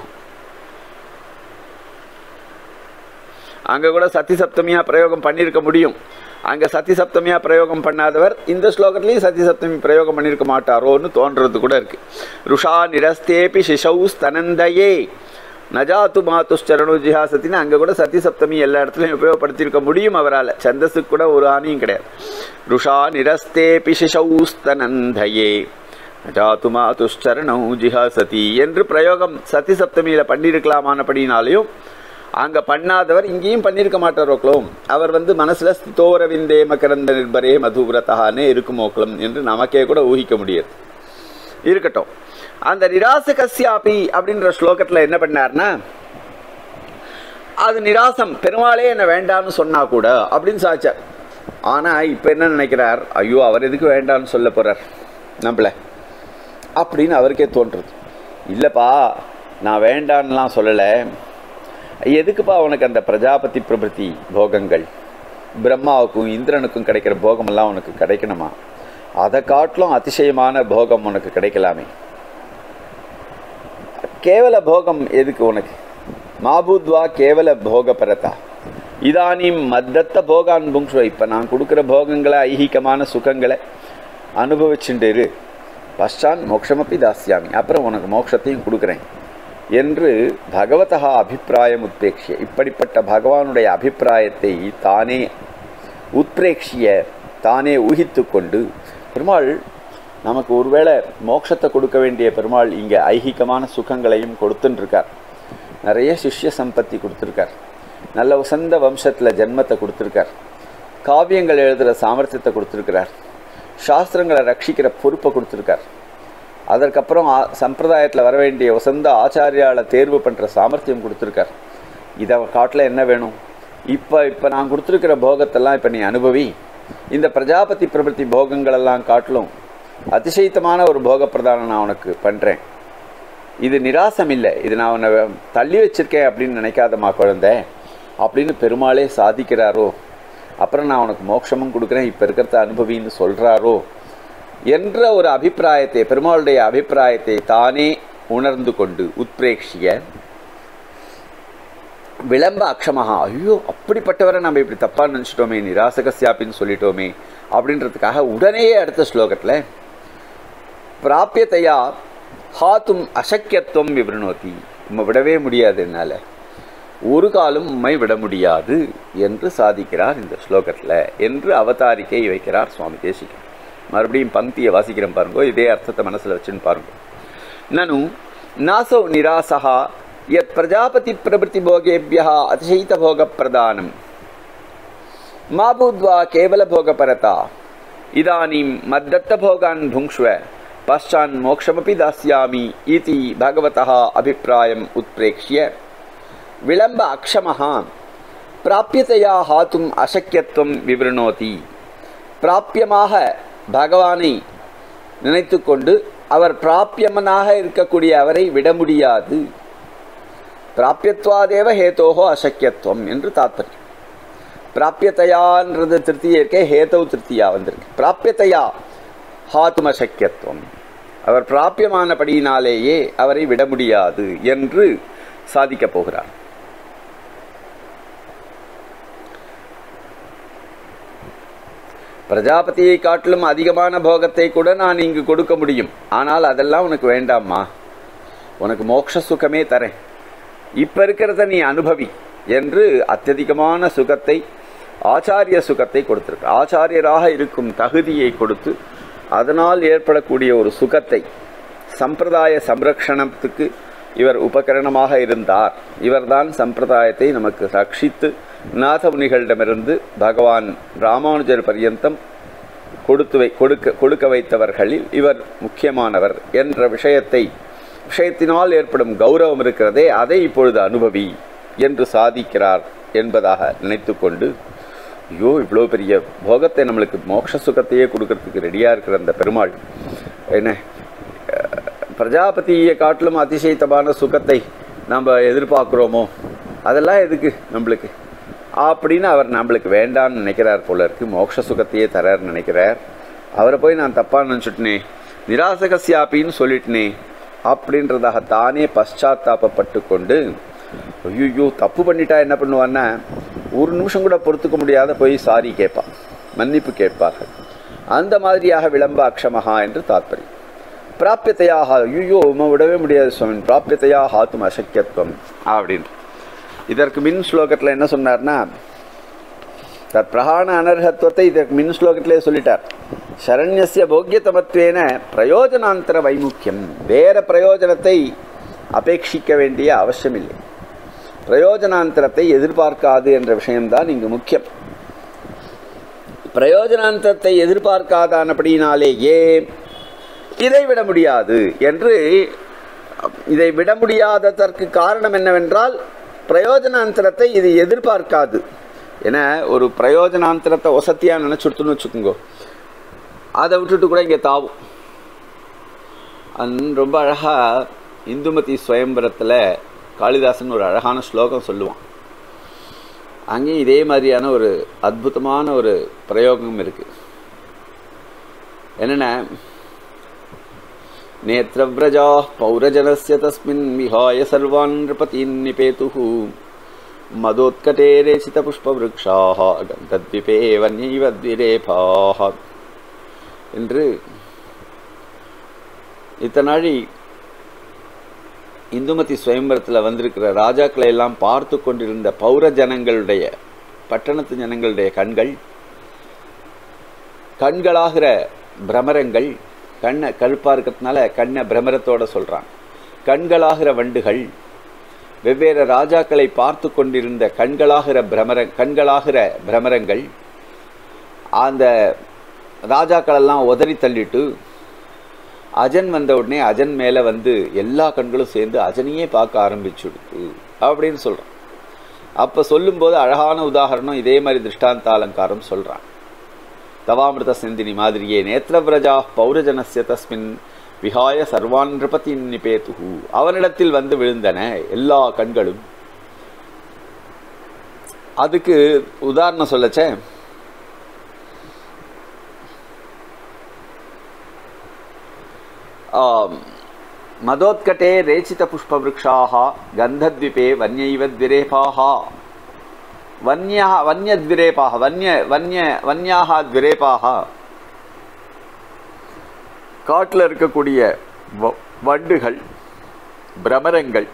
அங்கே கூட சத்தி சப்தமியா பிரயோகம் பண்ணியிருக்க முடியும் அங்கே சத்தி சப்தமியா பிரயோகம் பண்ணாதவர் இந்த ஸ்லோகத்துலேயும் சத்தி சப்தமி பிரயோகம் பண்ணியிருக்க மாட்டாரோன்னு தோன்றது கூட இருக்கு ருஷா நிரஸ்தேபி சிசௌ ஸ்தனந்தயே நஜாத்து மாத்துச்சரணு ஜிஹாசத்தின்னு அங்கே கூட சத்தி சப்தமி எல்லா இடத்துலையும் உபயோகப்படுத்தியிருக்க முடியும் அவரால் சந்தஸுக்கு கூட ஒரு ஆணியும் கிடையாது ருஷா நிரஸ்தேபி சிசௌ ஸ்தனந்தயே நஜாத்து மாத்துச்சரணௌ ஜிஹாசதி என்று பிரயோகம் சத்தி சப்தமியில் பண்ணியிருக்கலாமானபடினாலையும் அங்கே பண்ணாதவர் இங்கேயும் பண்ணியிருக்க மாட்டாரோக்களோம் அவர் வந்து மனசில் ஸ்திதோரவிந்தே மகரந்த நிர்பரே மதுவிரதானே இருக்குமோக்களம் என்று நமக்கே கூட ஊகிக்க முடியாது இருக்கட்டும் அந்த நிராச கஸ்யாபி அப்படின்ற ஸ்லோகத்தில் என்ன பண்ணார்னா அது நிராசம் பெருமாளே என்ன வேண்டாம்னு சொன்னா கூட அப்படின்னு சாச்சார் ஆனால் இப்போ என்ன நினைக்கிறார் ஐயோ அவர் எதுக்கு வேண்டாம்னு சொல்ல போகிறார் நம்மள அப்படின்னு அவருக்கே தோன்றுறது இல்லைப்பா நான் வேண்டான்லாம் சொல்லலை எதுக்குப்பா உனக்கு அந்த பிரஜாபதி பிரபத்தி போகங்கள் பிரம்மாவுக்கும் இந்திரனுக்கும் கிடைக்கிற போகமெல்லாம் உனக்கு கிடைக்கணுமா அதை காட்டிலும் அதிசயமான போகம் உனக்கு கிடைக்கலாமே கேவல போகம் எதுக்கு உனக்கு மாபூத்வா கேவல போக பரதா இதானியும் மத்தத்த போகான் புங்ஷ்வ இப்போ நான் கொடுக்குற போகங்களை ஐஹிகமான சுகங்களை அனுபவிச்சுட்டு இரு பஷான் மோட்சமப்பி தாஸ்யாமி அப்புறம் உனக்கு மோட்சத்தையும் கொடுக்குறேன் என்று பகவதா அபிப்பிராயம் உத்பேக்ஷிய இப்படிப்பட்ட பகவானுடைய அபிப்பிராயத்தை தானே உத்பிரேக்ஷிய தானே ஊகித்து கொண்டு பெருமாள் நமக்கு ஒருவேளை மோட்சத்தை கொடுக்க வேண்டிய பெருமாள் இங்கே ஐகிகமான சுகங்களையும் கொடுத்துட்டுருக்கார் நிறைய சிஷ்ய சம்பத்தி கொடுத்துருக்கார் நல்ல உசந்த வம்சத்தில் ஜென்மத்தை கொடுத்துருக்கார் காவியங்கள் எழுதுகிற சாமர்த்தியத்தை கொடுத்துருக்கிறார் சாஸ்திரங்களை ரட்சிக்கிற பொறுப்பை கொடுத்துருக்கார் அதற்கப்புறம் சம்பிரதாயத்தில் வர வேண்டிய உசந்த ஆச்சாரியால தேர்வு பண்ணுற சாமர்த்தியம் கொடுத்துருக்கார் இதை காட்டில் என்ன வேணும் இப்போ இப்போ நான் கொடுத்துருக்கிற போகத்தெல்லாம் இப்போ நீ அனுபவி இந்த பிரஜாபதி பிரபத்தி போகங்கள் எல்லாம் காட்டிலும் அதிசயித்தமான ஒரு போக பிரதானம் நான் உனக்கு பண்ணுறேன் இது நிராசம் இல்லை இது நான் உன்னை தள்ளி வச்சிருக்கேன் அப்படின்னு நினைக்காதம்மா குழந்தை அப்படின்னு பெருமாளே சாதிக்கிறாரோ அப்புறம் நான் உனக்கு மோட்சமும் கொடுக்குறேன் இப்போ இருக்கிறத அனுபவின்னு சொல்கிறாரோ என்ற ஒரு அபிப்பிராயத்தை பெருமாளுடைய அபிப்பிராயத்தை தானே உணர்ந்து கொண்டு உத்பிரேக்ஷிய விளம்ப அக்ஷமஹா ஐயோ அப்படிப்பட்டவரை நம்ம இப்படி தப்பாக நினச்சிட்டோமே நிராசகசியாப்பின்னு சொல்லிட்டோமே அப்படின்றதுக்காக உடனேயே அடுத்த ஸ்லோகத்தில் பிராப்பியத்தையா ஹாத்தும் அசக்கியத்துவம் விவரணோத்தி நம்ம விடவே முடியாது என்னால் ஒரு காலம் உம்மை விட முடியாது என்று சாதிக்கிறார் இந்த ஸ்லோகத்தில் என்று அவதாரிக்கை வைக்கிறார் சுவாமி தேசிகன் மறுபடியும் பங்கியை வாசிக்கிறேன் பாருங்க இதே அர்த்தத்தை மனசில் வச்சுன்னு பாருங்க நனு நாசோ நிராசா யத் பிரஜாபதி பிரபுத்தி போகேபியா அதிசயித்த போக பிரதானம் மா பூத்வா கேவல போக பரதா இதானீம் மத்தத்த போகான் புங்க்ஷ்வ பశ్చాన్ மோக்ஷமபி தாஸ்யாமி இதி பகவதः அபிப்பிராயம் உத்பிரேக்ஷ்ய விளம்ப அக்ஷமः பிராப்பியத்தையா ஹாத்தும் அசக்கியத்துவம் விவரணோதி பிராப்பியமாக பகவானை நினைத்து கொண்டு அவர் பிராப்பியமனாக இருக்கக்கூடிய அவரை விட முடியாது பிராப்பியத்வாதேவ ஹேதோஹோ அசக்கியத்துவம் என்று தாத்பரியம் பிராப்பியத்தையான்றது திருப்தியே இருக்கே ஹேதவ் திருப்தியா வந்திருக்கு பிராப்பியத்தையா ஹாத்தும் அசக்கியத்துவம் அவர் பிராப்பியமானபடியினாலேயே அவரை விட முடியாது என்று சாதிக்கப் போகிறார் பிரஜாபதியை காட்டிலும் அதிகமான போகத்தை கூட நான் இங்கு கொடுக்க முடியும் ஆனால் அதெல்லாம் உனக்கு வேண்டாம்மா உனக்கு மோட்ச சுகமே தரேன் இப்ப இருக்கிறத நீ அனுபவி என்று அत्यதிகமான சுகத்தை ஆச்சாரிய சுகத்தை கொடுத்திருக்கு ஆச்சாரியராக இருக்கும் தகுதியை கொடுத்து அதனால் ஏற்படக்கூடிய ஒரு சுகத்தை சம்பிரதாய சம்ரக்ஷணத்துக்கு இவர் உபகரணமாக இருந்தார் இவர்தான் சம்பிரதாயத்தை நமக்கு ரட்சித்து நாதமுனிகளிடமிருந்து பகவான் ராமானுஜர் பர்யந்தம் கொடுத்து வை கொடுக்க கொடுக்க வைத்தவர்களில் இவர் முக்கியமானவர் என்ற விஷயத்தை விஷயத்தினால் ஏற்படும் கௌரவம் இருக்கிறதே அதை இப்பொழுது அனுபவி என்று சாதிக்கிறார் என்பதாக நினைத்து கொண்டு ஐயோ இவ்வளோ பெரிய போகத்தை நம்மளுக்கு மோட்ச சுகத்தையே கொடுக்கறதுக்கு ரெடியாக இருக்கிற அந்த பெருமாள் என்ன பிரஜாபதியை காட்டிலும் அதிசயத்தமான சுகத்தை நம்ம எதிர்பார்க்குறோமோ அதெல்லாம் எதுக்கு நம்மளுக்கு அப்படின்னு அவர் நம்மளுக்கு வேண்டான்னு நினைக்கிறார் போல இருக்கு மோட்ச சுகத்தையே தரார் நினைக்கிறார் அவரை போய் நான் தப்பாக நினச்சிட்டனே நிராசகசியாப்பின்னு சொல்லிட்டனே அப்படின்றதாக தானே பశ్చాத்தாபப்பட்டு கொண்டு ஐயோ தப்பு பண்ணிட்டா என்ன பண்ணுவான்னா ஒரு நிமிஷம் கூட பொறுத்துக்க முடியாத போய் சாரி கேட்பான் மன்னிப்பு கேட்பார்கள் அந்த மாதிரியாக விளம்ப அக்ஷமஹா என்று தாத்பரியம் பிராப்பியத்தையாக ஐயோ உமா விடவே முடியாது சுவாமி பிராப்பியத்தையா ஹாத்தும் அசக்கியத்துவம் அப்படின்னு இதற்கு மின் ஸ்லோகத்தில் என்ன சொன்னார்னா தத் பிரகாண அனர்ஹத்துவத்தை இதற்கு மின் ஸ்லோகத்திலே சொல்லிட்டார் சரண்யசிய போக்கியத்தமத்வேன பிரயோஜனாந்தர வைமுக்கியம் வேற பிரயோஜனத்தை அபேட்சிக்க வேண்டிய அவசியமில்லை பிரயோஜனாந்தரத்தை எதிர்பார்க்காது என்ற விஷயம்தான் இங்கு முக்கியம் பிரயோஜனாந்தரத்தை எதிர்பார்க்காதானபடியினாலேயே இதை விட முடியாது என்று இதை விட முடியாததற்கு காரணம் என்னவென்றால் பிரயோஜனாந்தரத்தை இது எதிர்பார்க்காது ஏன்னா ஒரு பிரயோஜனாந்தரத்தை ஒசத்தியாக நினச்சுடுத்துன்னு வச்சுக்கோங்க அதை விட்டுட்டு கூட இங்கே தாவும் அந் ரொம்ப அழகாக இந்துமதி சுயம்பரத்தில் காளிதாசன் ஒரு அழகான ஸ்லோகம் சொல்லுவான் அங்கேயும் இதே மாதிரியான ஒரு அற்புதமான ஒரு பிரயோகம் இருக்கு என்னென்ன நேத்திரவிரஜா பௌரஜனஸ்ய தஸ்மின் விஹாய சர்வான் நிருபதீன் நிபேதுः மதோத்கட்டே ரேசித புஷ்பவிருக்ஷாः கந்தத்விபே வன்யைவ த்விரேபாः என்று இத்தனாழி இந்துமதி சுயம்பரத்தில் வந்திருக்கிற ராஜாக்களை எல்லாம் பார்த்து கொண்டிருந்த பௌர ஜனங்களுடைய பட்டணத்து ஜனங்களுடைய கண்கள் கண்களாகிற பிரமரங்கள் கண்ணை கருப்பாக இருக்கிறதுனால கண்ணை பிரமரத்தோட சொல்கிறான் கண்களாகிற வண்டுகள் வெவ்வேறு ராஜாக்களை பார்த்து கொண்டிருந்த கண்களாகிற பிரமர கண்களாகிற பிரமரங்கள் அந்த ராஜாக்களெல்லாம் உதறி தள்ளிட்டு அஜன் வந்த உடனே அஜன் மேலே வந்து எல்லா கண்களும் சேர்ந்து அஜனையே பார்க்க ஆரம்பிச்சுடுது அப்படின்னு சொல்கிறான் அப்போ சொல்லும்போது அழகான உதாரணம் இதே மாதிரி திருஷ்டாந்த அலங்காரம் சொல்கிறான் தவாமிருத சிந்தினி மாதிரியே நேத்திரவிரஜா பௌரஜனஸ்ய தஸ்மின் விஹாய சர்வான் நிருபதி நிபேதுகு அவனிடத்தில் வந்து விழுந்தன எல்லா கண்களும் அதுக்கு உதாரணம் சொல்லச்சே ஆம், மதோத்கட்டே ரேச்சித புஷ்பவிருக்ஷாः கந்தத்விபே வன்யைவ द्विरेफाः வன்யः வன்யத்விரேபாக வன்ய வன்ய வன்யாக த்விரேபாக காட்டில் இருக்கக்கூடிய வ- வண்டுகள் பிரமரங்கள்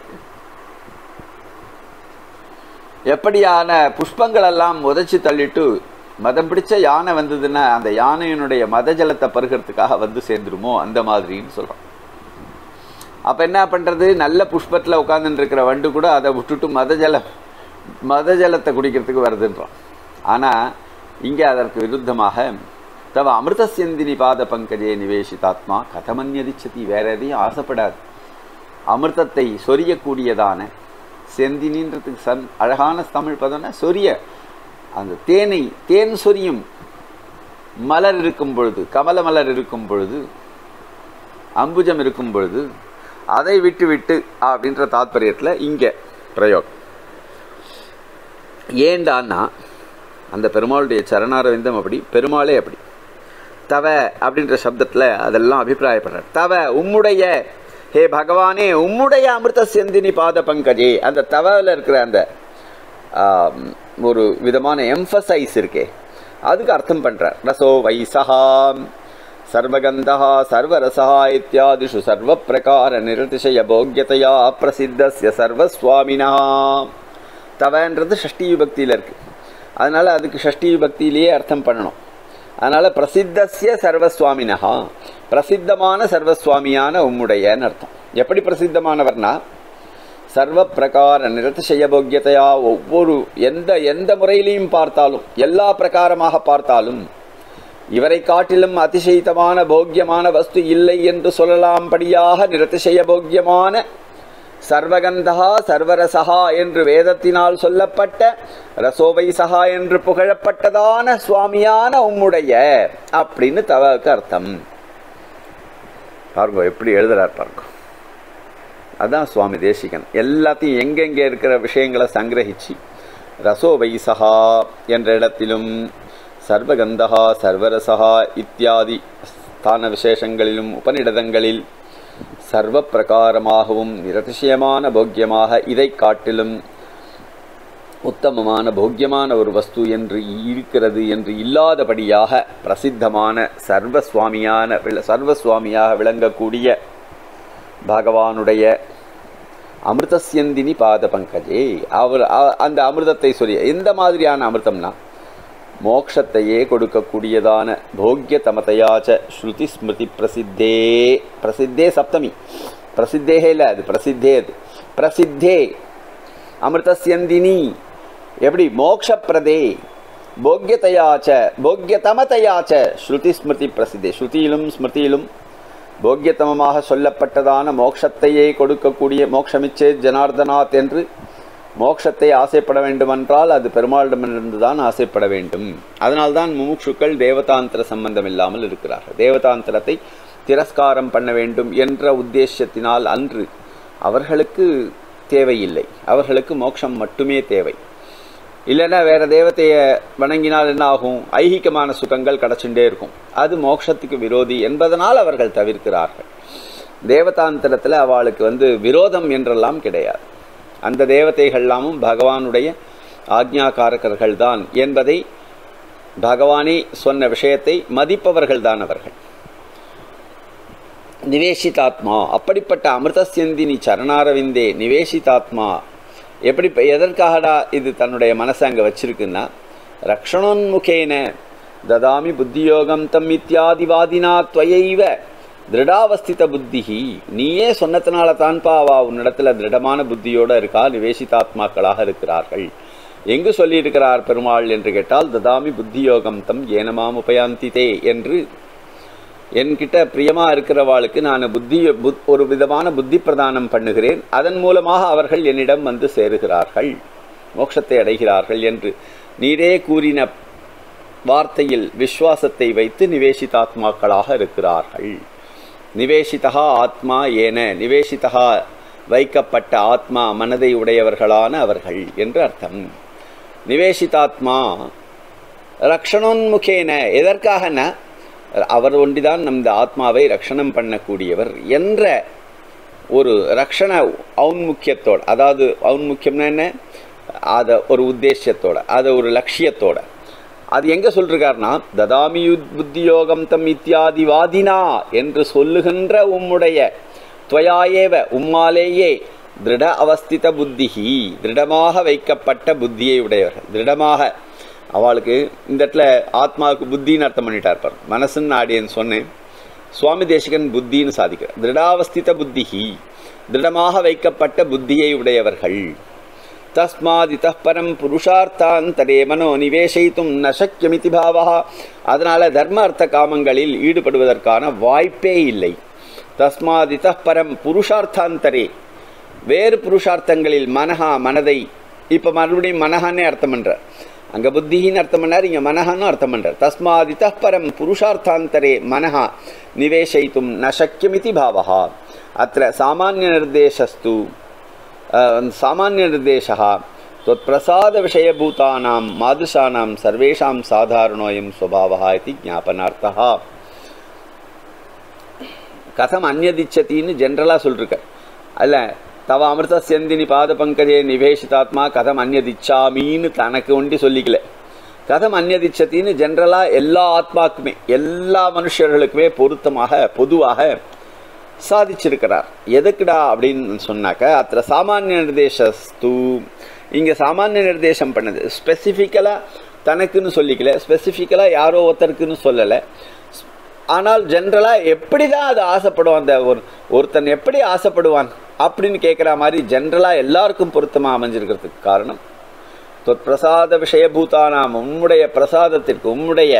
எப்படியான புஷ்பங்கள் எல்லாம் உதைச்சு தள்ளிட்டு மதம் பிடிச்ச யானை வந்ததுன்னா அந்த யானையினுடைய மத ஜலத்தை பருகிறதுக்காக வந்து சேர்ந்துருமோ அந்த மாதிரின்னு சொல்றோம் அப்ப என்ன பண்றது நல்ல புஷ்பத்துல உட்கார்ந்துட்டு இருக்கிற வண்டு கூட அதை விட்டுட்டு மத ஜலம் மத ஜலத்தை குடிக்கிறதுக்கு வருதுன்றோம் ஆனா இங்கே அதற்கு விருத்தமாக தவ அமிர்தசியந்தினி பாத பங்கஜே நிவேசிதாத்மா கதமன்யதிச்சதி வேற எதையும் ஆசைப்படாது அமிர்தத்தை சொரியக்கூடியதான செந்தினின்றதுக்கு சன் அழகான தமிழ் பதம்னா சொரிய அந்த தேனை தேன் சொரியும் மலர் இருக்கும் பொழுது கமல மலர் இருக்கும் பொழுது அம்புஜம் இருக்கும் பொழுது அதை விட்டு விட்டு அப்படின்ற தாத்பரியத்தில் இங்கே பிரயோகம் ஏண்டான்னா அந்த பெருமாளுடைய சரணாரவிந்தம் அப்படி பெருமாளே அப்படி தவ அப்படின்ற சப்தத்தில் அதெல்லாம் அபிப்பிராயப்படுறார் தவ உம்முடைய ஹே பகவானே உம்முடைய அமிர்த செந்தினி பாத பங்கஜே அந்த தவவில் இருக்கிற அந்த ஆம், ஒரு விதமான எம்ஃபசைஸ் இருக்கே அதுக்கு அர்த்தம் பண்றார் ரசோ வைசகா சர்வகந்தா சர்வரசா இத்தியாதிஷு சர்வ பிரகார நிரதிசய போக்கியதையா பிரசித்தஸ்ய சர்வஸ்வாமினா தவன்றது ஷஷ்டி விபக்தியில் இருக்கு அதனால அதுக்கு ஷஷ்டி விபக்தியிலேயே அர்த்தம் பண்ணணும் அதனால பிரசித்தஸ்ய சர்வஸ்வாமினஹா பிரசித்தமான சர்வஸ்வாமியான உம்முடையன்னு அர்த்தம் எப்படி பிரசித்தமானவர்னா சர்வ பிரகார நிரதிசய போக்கியத்தையா ஒவ்வொரு எந்த எந்த முறையிலையும் பார்த்தாலும் எல்லா பிரகாரமாக பார்த்தாலும் இவரை காட்டிலும் அதிசயித்தமான போக்கியமான வஸ்து இல்லை என்று சொல்லலாம்படியாக நிரதிசய போக்கியமான சர்வகந்தா சர்வரசகா என்று வேதத்தினால் சொல்லப்பட்ட ரசோவை சகா என்று புகழப்பட்டதான சுவாமியான உம்முடைய அப்படின்னு தவக்கு அர்த்தம் பாருங்க எப்படி எழுதுறார் பாருங்க அதான் சுவாமி தேசிகன் எல்லாத்தையும் எங்கெங்கே இருக்கிற விஷயங்களை சங்கிரகிச்சு ரசோ வைசகா என்ற இடத்திலும் சர்வகந்தகா சர்வரசகா இத்தியாதி ஸ்தான விசேஷங்களிலும் உபநிடதங்களில் சர்வ பிரகாரமாகவும் நிரதிசயமான போக்கியமாக இதை காட்டிலும் உத்தமமான போக்கியமான ஒரு வஸ்து என்று இருக்கிறது என்று இல்லாதபடியாக பிரசித்தமான சர்வசுவாமியான விள- சர்வசுவாமியாக விளங்கக்கூடிய பகவானுடைய அமிர்தசியந்தினி பாத பங்கஜே அவர் அ- அந்த அமிர்தத்தை சொல்லி எந்த மாதிரியான அமிர்தம்னா மோக்ஷத்தையே கொடுக்கக்கூடியதான போக்கிய தமதையாச்ச ஸ்ருதி ஸ்மிருதி பிரசித்தே பிரசித்தே சப்தமி பிரசித்தேகே இல்லை அது பிரசித்தே அது பிரசித்தே அமிர்தசியந்தினி எப்படி மோக்ஷப்பிரதே போக்கியதையாச்ச போக்கியதமதையாச்ச ஸ்ருதி ஸ்மிருதி பிரசித்தே ஸ்ருதியிலும் ஸ்மிருதியிலும் போக்கியத்தமமாக சொல்லப்பட்டதான மோட்சத்தையே கொடுக்கக்கூடிய மோட்சமிச்சே ஜனார்தனாத் என்று மோட்சத்தை ஆசைப்பட வேண்டுமென்றால் அது பெருமாளிடமிருந்து தான் ஆசைப்பட வேண்டும் அதனால்தான் முமுட்சுக்கள் தேவதாந்திர சம்பந்தம் இல்லாமல் இருக்கிறார்கள் தேவதாந்திரத்தை திரஸ்காரம் பண்ண வேண்டும் என்ற உத்தேசத்தினால் அன்று அவர்களுக்கு தேவையில்லை அவர்களுக்கு மோட்சம் மட்டுமே தேவை இல்லைன்னா வேற தேவதையை வணங்கினால் என்ன ஆகும் ஐகிகமான சுகங்கள் கிடைச்சுட்டே இருக்கும் அது மோட்சத்துக்கு விரோதி என்பதனால் அவர்கள் தவிர்க்கிறார்கள் தேவதாந்திரத்தில் அவளுக்கு வந்து விரோதம் என்றெல்லாம் கிடையாது அந்த தேவதைகள்லாமும் பகவானுடைய ஆக்ஞாகாரகர்கள் தான் என்பதை பகவானே சொன்ன விஷயத்தை மதிப்பவர்கள் தான் அவர்கள் நிவேசிதாத்மா அப்படிப்பட்ட அமிர்தசியந்தினி சரணாரவிந்தே நிவேசிதாத்மா எப்படி இப்ப எதற்காகடா இது தன்னுடைய மனசை அங்கே வச்சிருக்குன்னா ரக்ஷணோன்முகேன ததாமி புத்தியோகம் தம் இத்தியாதிவாதினா துவயைவ திருடாவஸ்தித புத்திஹி நீயே சொன்னதுனால தான்ப்பா அவா உன்னிடத்துல திருடமான புத்தியோட இருக்கா நிவேசிதாத்மாக்களாக இருக்கிறார்கள் எங்கு சொல்லியிருக்கிறார் பெருமாள் என்று கேட்டால் ததாமி புத்தியோகம் தம் ஏனமாம் உபயாந்திதே என்று என்கிட்ட பிரியமா இருக்கிறவாளுக்கு நான் புத்தி புத்- ஒரு விதமான புத்தி பிரதானம் பண்ணுகிறேன் அதன் மூலமாக அவர்கள் என்னிடம் வந்து சேருகிறார்கள் மோட்சத்தை அடைகிறார்கள் என்று நீரே கூறின வார்த்தையில் விஸ்வாசத்தை வைத்து நிவேசிதாத்மாக்களாக இருக்கிறார்கள் நிவேசிதா ஆத்மா ஏன நிவேசிதா வைக்கப்பட்ட ஆத்மா மனதை உடையவர்களான அவர்கள் என்று அர்த்தம் நிவேசிதாத்மா ரக்ஷணோன்முகேன எதற்காகனா அவர் ஒண்டிதான் நம் ஆத்மாவை ரக்ஷணம் பண்ணக்கூடியவர் என்ற ஒரு ரக்ஷண ஔன்முக்கியத்தோட அதாவது ஔன்முக்கியம்னா என்ன அதை ஒரு உத்தேசியத்தோட அதை ஒரு லட்சியத்தோட அது எங்கே சொல்லிருக்காருன்னா ததாமி புத்தியோகம் தம் இத்தியாதி வாதினா என்று சொல்லுகின்ற உம்முடைய துவயாயேவ உம்மாலேயே திருட அவஸ்தித புத்திஹி திருடமாக வைக்கப்பட்ட புத்தியை உடையவர்கள் திருடமாக அவளுக்கு இந்த இடத்துல ஆத்மாவுக்கு புத்தின்னு அர்த்தம் பண்ணிட்டார் பாரு மனசுன்னு ஆடியன்னு சொன்னேன் சுவாமி தேசிகன் புத்தின்னு சாதிக்கிறார் திருடாவஸ்தித புத்திஹி திருடமாக வைக்கப்பட்ட புத்தியை உடையவர்கள் தஸ்மாத் இத்தः பரம் புருஷார்த்தாந்தரே மனோ நிவேசித்தும் நசக்கியமிதி பாவா அதனால தர்ம அர்த்த காமங்களில் ஈடுபடுவதற்கான வாய்ப்பே இல்லை தஸ்மாத் இத்தः பரம் புருஷார்த்தாந்தரே வேறு புருஷார்த்தங்களில் மனஹா மனதை இப்போ மறுபடியும் மனஹானே அர்த்தம் பண்றார் அங்க புத்தின்னு அர்த்தம் பண்ணார் இங்க மனஹான்னு அர்த்தம் பண்றார் தஸ்மாத் இத்தः பரம் புருஷார்த்தாந்தரே மனஹா நிவேசயித்தும் ந சக்கியமிதி பாவா அत्र सामान्यनिर्देशस्तु सामान्यनिर्देशः त्वत्प्रसादविषयभूतानां मादृशानां सर्वेषां साधारणोऽयं स्वभावः इति ज्ञापनार्थः கதம் அந்நதிச்சத்தின்னு ஜென்ரலாக சொல்லிருக்க அல்ல தவ அமிர்த செந்தினி பாத பங்கஜே நிவேஷிதாத்மா கதம் அந்நதிச்சாமின்னு தனக்கு ஒண்டி சொல்லிக்கல கதம் அந்நதிச்சத்தின்னு ஜென்ரலாக எல்லா ஆத்மாக்குமே எல்லா மனுஷர்களுக்குமே பொருத்தமாக பொதுவாக சாதிச்சிருக்கிறார் எதுக்குடா அப்படின்னு சொன்னாக்க அத்த சாமானிய நிர்தேசஸ்து இங்கே சாமானிய நிர்தேசம் பண்ணது ஸ்பெசிஃபிக்கலாக தனக்குன்னு சொல்லிக்கல ஸ்பெசிஃபிக்கலாக யாரோ ஒருத்தருக்குன்னு சொல்லலை ஆனால் ஜென்ரலாக எப்படி தான் அது ஆசைப்படும் அந்த ஒரு ஒருத்தன் எப்படி ஆசைப்படுவான் அப்படின்னு கேட்குற மாதிரி ஜென்ரலாக எல்லாருக்கும் பொருத்தமாக அமைஞ்சிருக்கிறதுக்கு காரணம் தொத் பிரசாத விஷயபூதானாம் உம்முடைய பிரசாதத்திற்கு உம்முடைய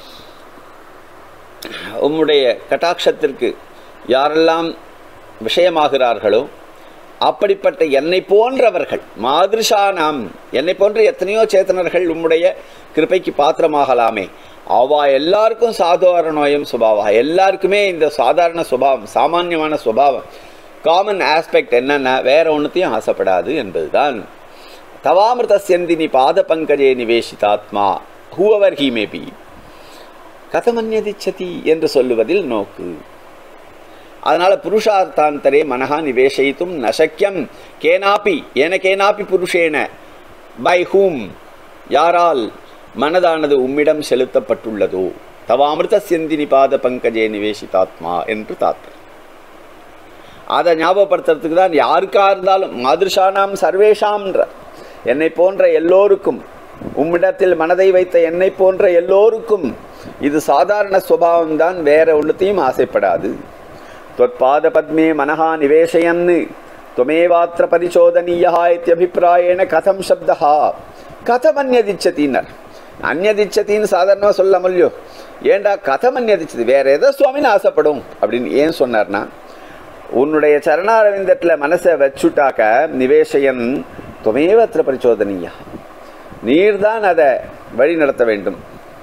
உம்முடைய கட்டாட்சத்திற்கு யாரெல்லாம் விஷயமாகிறார்களோ அப்படிப்பட்ட என்னை போன்றவர்கள் மாதிருஷா நாம் என்னை போன்ற எத்தனையோ சேத்தனர்கள் உம்முடைய கிருப்பைக்கு பாத்திரமாகலாமே அவா எல்லாருக்கும் சாதாரணோயம் சுபாவா எல்லாருக்குமே இந்த சாதாரண சுபாவம் சாமானியமான சுபாவம் காமன் ஆஸ்பெக்ட் என்னென்ன வேற ஒன்றுத்தையும் ஆசைப்படாது என்பதுதான் தவாமிருத செந்தினி பாத பங்கஜே நிவேசிதாத்மா ஹூவர் ஹி மேபி கதமன்யதிச்சதி என்று சொல்லுவதில் நோக்கு அதனால புருஷார்த்தாந்தரே மனஹா நிவேசயித்தும் நசக்கியம் கேனாப்பி ஏன கேனாப்பி புருஷேன பை ஹூம் யாரால் மனதானது உம்மிடம் செலுத்தப்பட்டுள்ளதோ தவாமிருத செந்தினி பாத பங்கஜே நிவேசிதாத்மா என்று தாத்தர் அதை ஞாபகப்படுத்துறதுக்கு தான் யாருக்கா இருந்தாலும் மாதிருஷானாம் சர்வேஷாம்ன்ற என்னை போன்ற எல்லோருக்கும் உம்மிடத்தில் மனதை வைத்த என்னை போன்ற எல்லோருக்கும் இது சாதாரண சுபாவம் தான் வேற ஒன்றுத்தையும் ஆசைப்படாது त्वत्पाद पद्मे मनः निवेशयन् त्वमेवात्र परिचोदनीयः इत्यभिप्रायेण कथं शब्दः கதம் அந்நதிச்சத்தின்னர் அந்நதிச்சத்தின்னு சாதாரணமாக சொல்ல முடியும் ஏண்டா கதம் அந்நதிச்சது வேற எதோ சுவாமின்னு ஆசைப்படும் அப்படின்னு ஏன் சொன்னார்னா உன்னுடைய சரணாரவிந்தத்தில் மனசை வச்சுட்டாக்க நிவேசயன் துமேவத்திர பரிச்சோதனையா நீர்தான் அதை வழி நடத்த வேண்டும்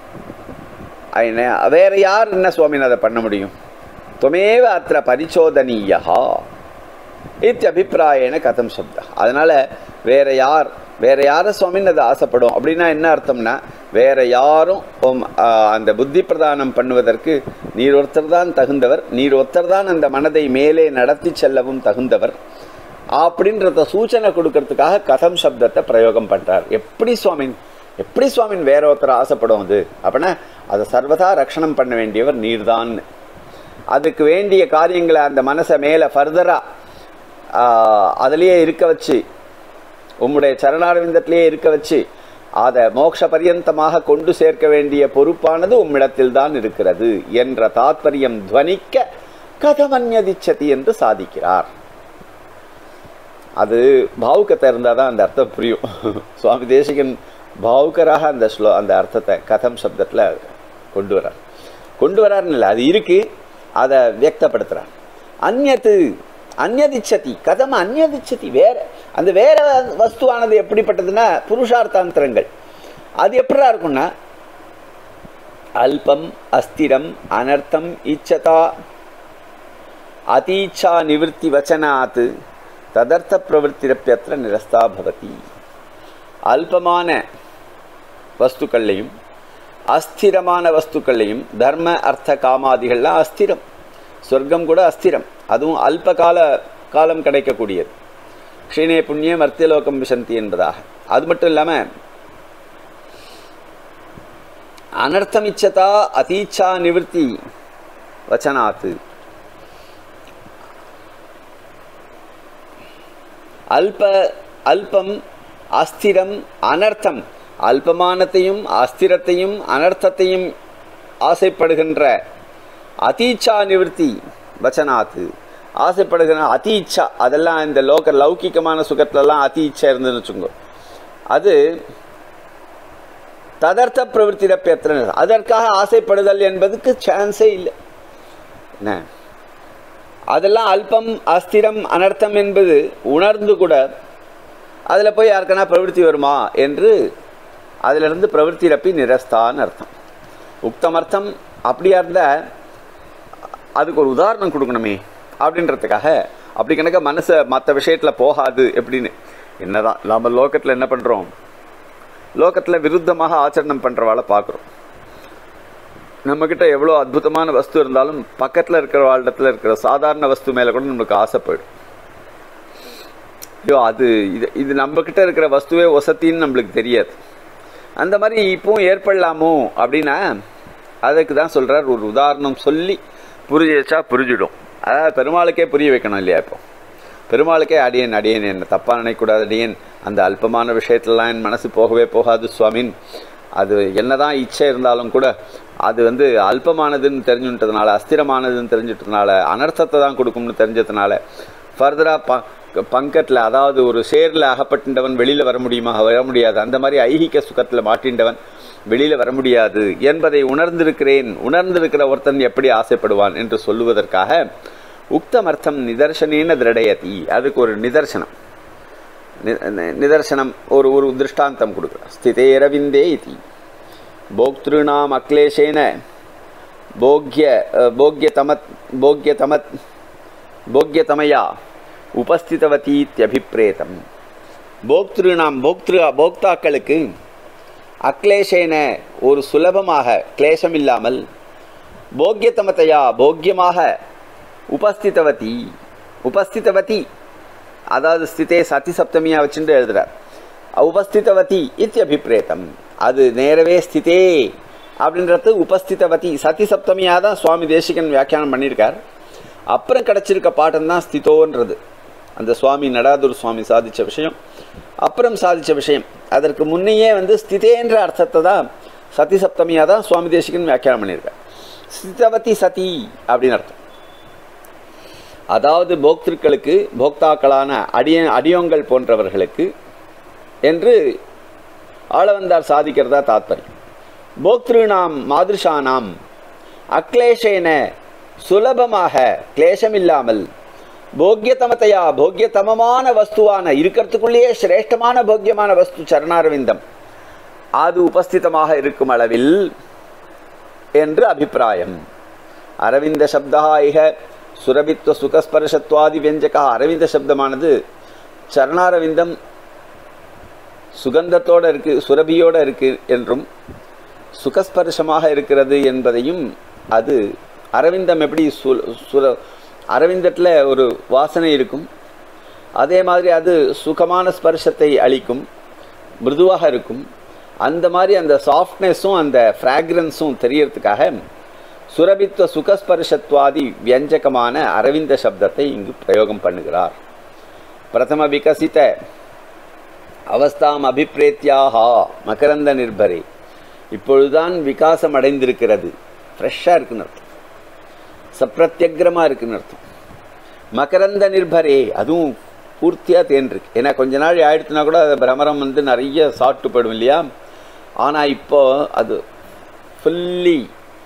வேற யார் என்ன சுவாமின்னு அதை பண்ண முடியும் துவமேவ அத்த பரிச்சோதனீயா இத்தியபிப்பிராயண கதம் சப்த அதனால வேற யார் வேற யார சுவாமின்னு அது ஆசைப்படும் அப்படின்னா என்ன அர்த்தம்னா வேற யாரும் அந்த புத்தி பிரதானம் பண்ணுவதற்கு நீர் ஒருத்தர் தான் தகுந்தவர் நீர் ஒருத்தர் தான் அந்த மனதை மேலே நடத்தி செல்லவும் தகுந்தவர் அப்படின்றத சூச்சனை கொடுக்கறதுக்காக கதம் சப்தத்தை பிரயோகம் பண்றார் எப்படி சுவாமின் எப்படி சுவாமின் வேற ஒருத்தர் ஆசைப்படும் அது அப்படின்னா அதை சர்வதா ரக்ஷணம் பண்ண வேண்டியவர் நீர்தான் அதுக்கு வேண்டிய காரியங்களை அந்த மனசை மேலே ஃபர்தராக அதுலேயே இருக்க வச்சு உம்முடைய சரணாரவிந்தத்திலேயே இருக்க வச்சு அதை மோட்ச பரியந்தமாக கொண்டு சேர்க்க வேண்டிய பொறுப்பானது உம்மிடத்தில் தான் இருக்கிறது என்ற தாத்பரியம் துவனிக்க கதமன்யதிச்சதி என்று சாதிக்கிறார் அது பாவுக்கத்தை இருந்தால் தான் அந்த அர்த்தம் புரியும் சுவாமி தேசிகன் பாவுக்கராக அந்த ஸ்லோ அந்த அர்த்தத்தை கதம் சப்தத்தில் கொண்டு வரார் கொண்டு வராருன்னு இல்லை அது இருக்குது அதை வியக்தப்படுத்துகிறார் அந்நத்து அந்நதிச்சதி கதம் அந்நதிச்சதி வேற அந்த வேற வஸ்துவானது எப்படிப்பட்டதுன்னா புருஷார்த்தாந்திரங்கள் அது எப்படிடா இருக்கும்னா அல்பம் அஸ்திரம் அனர்த்தம் இச்சதா அதீச்சா நிவர்த்தி வச்சனாத் ததர்த்த பிரவருத்திரப்பியத்திர நிரஸ்தா பவதி அல்பமான வஸ்துக்கள்லையும் அஸ்திரமான வஸ்துக்கள்லையும் தர்ம அர்த்த காமாதிகள்லாம் அஸ்திரம் சொர்க்கம் கூட அஸ்திரம் அதுவும் அல்ப கால காலம் கிடைக்கக்கூடியது க்ஷீணே புண்ணியம் அர்த்தியலோகம் விசந்தி என்பதாக அது மட்டும் இல்லாமல் அனர்த்தம் இச்சதா அதீச்சா நிவர்த்தி வச்சனாத்து அல்ப அல்பம் அஸ்திரம் அனர்த்தம் அல்பமானத்தையும் அஸ்திரத்தையும் அனர்த்தத்தையும் ஆசைப்படுகின்ற அதீச்சா நிவர்த்தி வச்சனாத்து ஆசைப்படுகிற அதீச்சா அதெல்லாம் இந்த லோக லௌகிகமான சுகத்துலலாம் அதீச்சா இருந்துன்னு வச்சுக்கோ அது ததர்த்த பிரவருத்திரப்பேத்திர அதற்காக ஆசைப்படுதல் என்பதுக்கு சான்ஸே இல்லை என்ன அதெல்லாம் அல்பம் அஸ்திரம் அனர்த்தம் என்பது உணர்ந்து கூட அதில் போய் யாருக்கனா பிரவருத்தி வருமா என்று அதிலிருந்து பிரவருத்திரப்பி நிரஸ்தான்னு அர்த்தம் உக்தமர்த்தம் அப்படியா இருந்தால் அதுக்கு ஒரு உதாரணம் கொடுக்கணுமே அப்படின்றதுக்காக அப்படி கணக்க மனசை மற்ற விஷயத்தில் போகாது எப்படின்னு என்னதான் நம்ம லோகத்தில் என்ன பண்ணுறோம் லோகத்தில் விருத்தமாக ஆச்சரணம் பண்ணுறவாளை பார்க்குறோம் நம்மக்கிட்ட எவ்வளோ அற்புதமான வஸ்து இருந்தாலும் பக்கத்தில் இருக்கிற வாழ்டத்தில் இருக்கிற சாதாரண வஸ்து மேலே கூட நம்மளுக்கு ஆசை போயிடும் ஐயோ அது இது இது நம்மக்கிட்ட இருக்கிற வஸ்துவே ஒசத்தின்னு நம்மளுக்கு தெரியாது அந்த மாதிரி இப்பவும் ஏற்படலாமோ அப்படின்னா அதுக்கு தான் சொல்கிறார் ஒரு உதாரணம் சொல்லி புரிய வச்சா புரிஞ்சிடும் அதாவது பெருமாளுக்கே புரிய வைக்கணும் இல்லையா இப்போ பெருமாளுக்கே அடியேன் அடியேன் என்ன தப்பாக நினைக்கக்கூடாது அடியேன் அந்த அல்பமான விஷயத்துலலாம் என் மனசு போகவே போகாது சுவாமின் அது என்னதான் இச்சை இருந்தாலும் கூட அது வந்து அல்பமானதுன்னு தெரிஞ்சுட்டதுனால அஸ்திரமானதுன்னு தெரிஞ்சிட்டதுனால அனர்த்தத்தை தான் கொடுக்கும்னு தெரிஞ்சதுனால ஃபர்தராக ப பங்கத்தில் அதாவது ஒரு சேரில் அகப்பட்டுண்டவன் வெளியில் வர முடியுமா வர முடியாது அந்த மாதிரி ஐகிக சுகத்தில் மாட்டின்றவன் வெளியில் வர முடியாது என்பதை உணர்ந்திருக்கிறேன் உணர்ந்திருக்கிற ஒருத்தன் எப்படி ஆசைப்படுவான் என்று சொல்லுவதற்காக உக்தமர்த்தம் நிதர்சனேன திருடயதி அதுக்கு ஒரு நிதர்சனம் நிதர்சனம் ஒரு ஒரு திருஷ்டாந்தம் கொடுக்குறார் ஸ்திதே ரவிந்தே இது போக்திருணாம் அக்லேஷேன போக்ய போக்யதமத் போக்யதமத் போக்யதமயா உபஸ்திதவதீத்யபிப்ரேதம் போக்திருநாம் போக்திரு போக்தாக்களுக்கு அக்லேஷேன ஒரு சுலபமாக கிளேசம் இல்லாமல் போக்யதமத்தையா போக்கியமாக உபஸ்திதவதி உபஸ்திதவதி அதாவது ஸ்திதே சதி சப்தமியா வச்சுட்டு எழுதுறார் உபஸ்திதவதி இத்தியபிப்ரேதம் அது நேரவே ஸ்திதே அப்படின்றது உபஸ்திதவதி சதி சப்தமியாக தான் சுவாமி தேசிகன் வியாக்கியானம் பண்ணியிருக்கார் அப்புறம் கிடச்சிருக்க பாட்டம் தான் ஸ்திதோன்றது அந்த சுவாமி நடாதுர் சுவாமி சாதித்த விஷயம் அப்புறம் சாதித்த விஷயம் அதற்கு முன்னையே வந்து ஸ்திதேன்ற அர்த்தத்தை தான் சதி சப்தமியாக தான் சுவாமி தேசிகன் வியாக்கியானம் பண்ணியிருக்கார் ஸ்திதவதி சதி அப்படின்னு அர்த்தம் அதாவது போக்திருக்களுக்கு போக்தாக்களான அடிய அடியோங்கள் போன்றவர்களுக்கு என்று ஆளவந்தார் சாதிக்கிறதா தாத்பரியம் போக்திருநாம் மாதிருஷானாம் அக்லேஷேன சுலபமாக கிளேசமில்லாமல் போக்கியதமத்தையா போக்கியதமமான வஸ்துவான இருக்கிறதுக்குள்ளேயே சிரேஷ்டமான போக்கியமான வஸ்து சரணாரவிந்தம் அது உபஸ்திதமாக இருக்கும் அளவில் என்று அபிப்பிராயம் அரவிந்த சப்தா இக சுரபித்வ சுகஸ்பர்ஷத்வாதி வியஞ்சகா அரவிந்த சப்தமானது சரணாரவிந்தம் சுகந்தத்தோடு இருக்கு சுரபியோடு இருக்கு என்றும் சுகஸ்பர்ஷமாக இருக்கிறது என்பதையும் அது அரவிந்தம் எப்படி சு சுர அரவிந்தத்தில் ஒரு வாசனை இருக்கும் அதே மாதிரி அது சுகமான ஸ்பர்ஷத்தை அளிக்கும் மிருதுவாக இருக்கும் அந்த மாதிரி அந்த சாஃப்ட்னஸும் அந்த ஃப்ராக்ரன்ஸும் தெரியறதுக்காக சுரபித்வ சுகஸ்பர்ஷத்வாதி வியஞ்சகமான அரவிந்த சப்தத்தை இங்கு பிரயோகம் பண்ணுகிறார் பிரதம விகசித்த அவஸ்தாம் அபிப்பிரேத்தியாகா மகரந்த நிர்பரே இப்பொழுதுதான் விகாசம் அடைந்திருக்கிறது ஃப்ரெஷ்ஷாக இருக்குன்னு அர்த்தம் சப்ரத்யக்ரமாக இருக்குன்னு அர்த்தம் மகரந்த நிர்பரே அதுவும் பூர்த்தியாக தேன் இருக்கு ஏன்னா கொஞ்ச நாள் ஆயிடுத்துனா கூட அது பிரமரம் வந்து நிறைய சாப்பிட்டு போயிடும் இல்லையா ஆனால் இப்போ அது ஃபுல்லி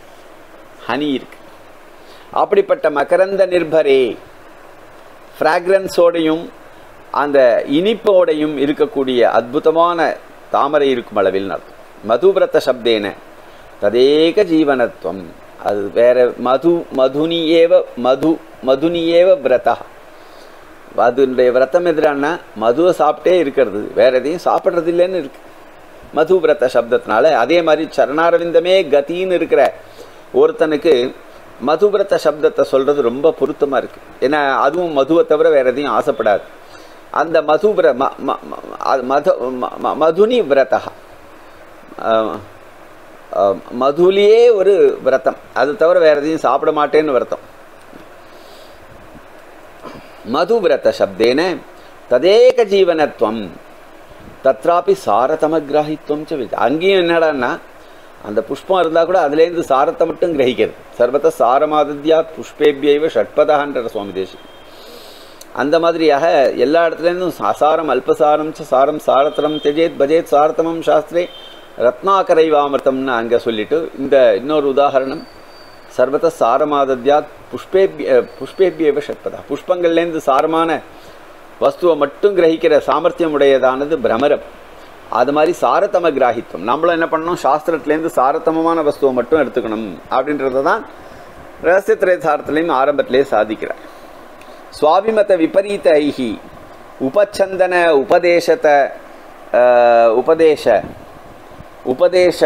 ஹனி இருக்கு அப்படிப்பட்ட மகரந்த நிர்பரே ஃப்ராக்ரன்ஸோடையும் அந்த இனிப்போடையும் இருக்கக்கூடிய அற்புதமான தாமரை இருக்கும் அளவில் அர்த்தம் மதுபிரத சப்தேன ததேக ஜீவனத்துவம் அது வேற மது மதுனி ஏவ மது மதுனி ஏவ விரதா அதனுடைய விரதம் எதிரானா மதுவை சாப்பிட்டே இருக்கிறது வேற எதையும் சாப்பிட்றது இல்லைன்னு இருக்கு மது விரத சப்தத்தினால அதே மாதிரி சரணாரவிந்தமே கத்தின்னு இருக்கிற ஒருத்தனுக்கு மதுவிரத சப்தத்தை சொல்றது ரொம்ப பொருத்தமா இருக்கு ஏன்னா அதுவும் மதுவை தவிர வேற எதையும் ஆசைப்படாது அந்த மதுவிர ம- ம- ம- அது மது ம- ம- மதுனி விரதா அஹ், அஹ், மதுலியே ஒரு விரதம் அது தவிர வேற எதையும் சாப்பிட மாட்டேன்னு விரதம் மதுவிரத சப்தேன ததேக ஜீவனத்துவம் தத்ராபி சாரதமகிராகித்வம் ச வித் அங்கேயும் என்னடான்னா அந்த புஷ்பம் இருந்தால் கூட அதுலேருந்து சாரத்தை மட்டும் கிரகிக்கிறது சர்வத சாரமாதத்யாத் புஷ்பேபியைவ ஷட்பதான்ற சுவாமி தேசி அந்த மாதிரியாக எல்லா இடத்துலேருந்தும் அசாரம் அல்பசாரம் ச சாரம் சாரத்தரம் தெஜேத் பஜேத் சாரதமம் சாஸ்திரே ரத்னாகரைவாமிர்தம்னு அங்கே சொல்லிட்டு இந்த இன்னொரு உதாகரணம் சர்வத சாரமாதத்யாத் புஷ்பேபிய புஷ்பேபியவ ஷட்பதா புஷ்பங்கள்லேருந்து சாரமான வஸ்துவை மட்டும் கிரகிக்கிற சாமர்த்தியம் உடையதானது பிரமரம் அது மாதிரி சாரதம கிராகித்வம் நம்மளும் என்ன பண்ணணும் சாஸ்திரத்துலேருந்து சாரதமமான வஸ்துவை மட்டும் எடுத்துக்கணும் அப்படின்றத தான் ரகசியத்திரை சாரத்திலையும் ஆரம்பத்திலே சாதிக்கிறார் சுவாபிமத விபரீத ஐஹி உபச்சந்தன உபதேசத அஹ், உபதேச உபதேச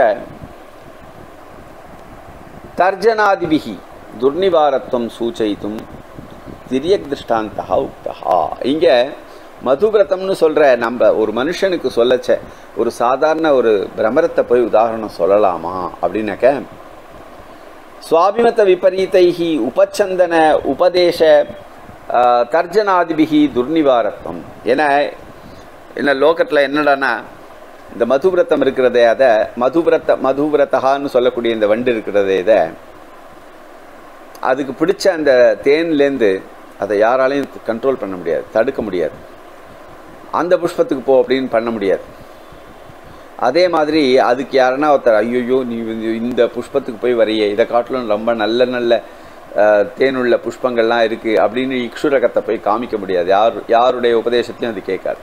தர்ஜனாதிபிகி துர்நிவாரத்துவம் சூச்சயித்தும் திரியக் திருஷ்டாந்தா உக்தா இங்கே மதுவிரதம்னு சொல்கிற நம்ம ஒரு மனுஷனுக்கு சொல்லச்ச ஒரு சாதாரண ஒரு பிரமரத்தை போய் உதாரணம் சொல்லலாமா அப்படின்னாக்க சுவாபிமத விபரீதைஹி உபச்சந்தன உபதேச ஆஹ், தர்ஜனாதிபிகி துர்நிவாரத்துவம் ஏன்னா என்ன லோகத்தில் என்னடான்னா இந்த மதுவிரதம் இருக்கிறதே அதை மதுவிரத்த மதுவிரதகான்னு சொல்லக்கூடிய இந்த வண்டு இருக்கிறதே இதை அதுக்கு பிடிச்ச அந்த தேன்லேருந்து அதை யாராலையும் கண்ட்ரோல் பண்ண முடியாது தடுக்க முடியாது அந்த புஷ்பத்துக்கு போ அப்படின்னு பண்ண முடியாது அதே மாதிரி அதுக்கு யாருன்னா ஒருத்தர் ஐயோ நீ வந்து இந்த புஷ்பத்துக்கு போய் வரையே இதை காட்டிலும் ரொம்ப நல்ல நல்ல அஹ், தேனுள்ள புஷ்பங்கள்லாம் இருக்குது அப்படின்னு இக்ஷுரகத்தை போய் காமிக்க முடியாது யார் யாருடைய உபதேசத்தையும் அது கேட்காது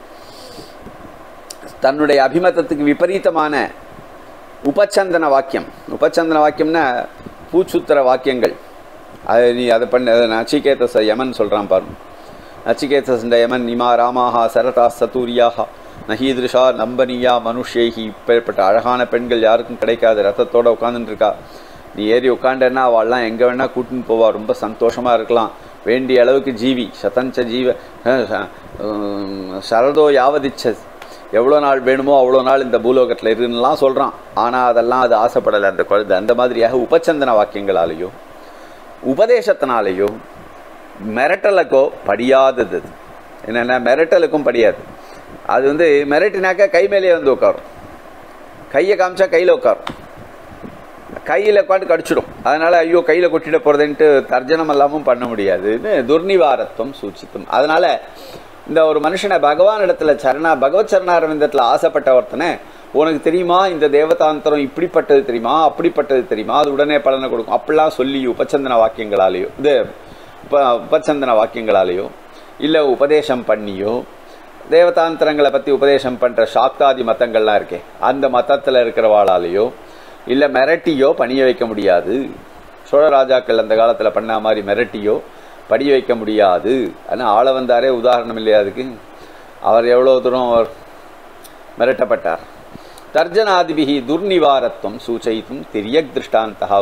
தன்னுடைய அபிமதத்துக்கு விபரீதமான உபச்சந்தன வாக்கியம் உபச்சந்தன வாக்கியம்னா பூச்சுத்திர வாக்கியங்கள் அது நீ அதை பண்ண அதை நச்சிகேதச யமன் சொல்கிறான் பாருங்க நச்சிகேதசண்ட யமன் இமா ராமாஹா சரதா சதூரியாக நகீதிருஷா நம்பனியா மனுஷேகி இப்பேற்பட்ட அழகான பெண்கள் யாருக்கும் கிடைக்காது ரத்தத்தோட உட்காந்துட்டு இருக்கா நீ ஏறி உட்காண்டன்னா அவள்லாம் எங்கே வேணால் கூட்டின்னு போவா ரொம்ப சந்தோஷமாக இருக்கலாம் வேண்டிய அளவுக்கு ஜீவி சதஞ்ச ஜீவ அஹ், அஹ், சரதோ யாவதிச்ச எவ்வளோ நாள் வேணுமோ அவ்வளோ நாள் இந்த பூலோகத்தில் இருக்குன்னுலாம் சொல்கிறான் ஆனால் அதெல்லாம் அது ஆசைப்படலை அந்த குழந்தை அந்த மாதிரியாக உபச்சந்தன வாக்கியங்களாலேயோ உபதேசத்தினாலேயோ மிரட்டலுக்கோ படியாதது அது. என்னென்ன மிரட்டலுக்கும் படியாது அது வந்து மிரட்டினாக்கா கை மேலேயே வந்து உட்காரும் கையை காமிச்சா கையில் உட்காரும் கையில் உட்காந்து கடிச்சிடும் அதனால் ஐயோ கையில் கொட்டிட போகிறதுன்ட்டு தர்ஜனம் எல்லாமும் பண்ண முடியாதுன்னு துர்நிவாரத்துவம் சூச்சித்தும் அதனால் இந்த ஒரு மனுஷனை பகவான் இடத்துல சரணா பகவத் சரணாரவிந்தத்தில் ஆசைப்பட்ட ஒருத்தனை உனக்கு தெரியுமா இந்த தேவதாந்தரம் இப்படிப்பட்டது தெரியுமா அப்படிப்பட்டது தெரியுமா அது உடனே பலனை கொடுக்கும் அப்படிலாம் சொல்லி உபச்சந்தன வாக்கியங்களாலேயோ இது உப உபச்சந்தன வாக்கியங்களாலேயோ இல்லை உபதேசம் பண்ணியோ தேவதாந்திரங்களை பற்றி உபதேசம் பண்ணுற சாக்தாதி மதங்கள்லாம் இருக்கே அந்த மதத்தில் இருக்கிறவாளாலேயோ இல்லை மிரட்டியோ பணிய வைக்க முடியாது சோழ ராஜாக்கள் அந்த காலத்தில் பண்ண மாதிரி மிரட்டியோ படிய வைக்க முடியாது ஆனால் ஆள வந்தாரே உதாரணம் இல்லையா அதுக்கு அவர் எவ்வளோ தூரம் அவர் மிரட்டப்பட்டார் தர்ஜனாதிபிகி துர்நிவாரத்துவம் சூச்சயித்தும் திரியக் திருஷ்டாந்தா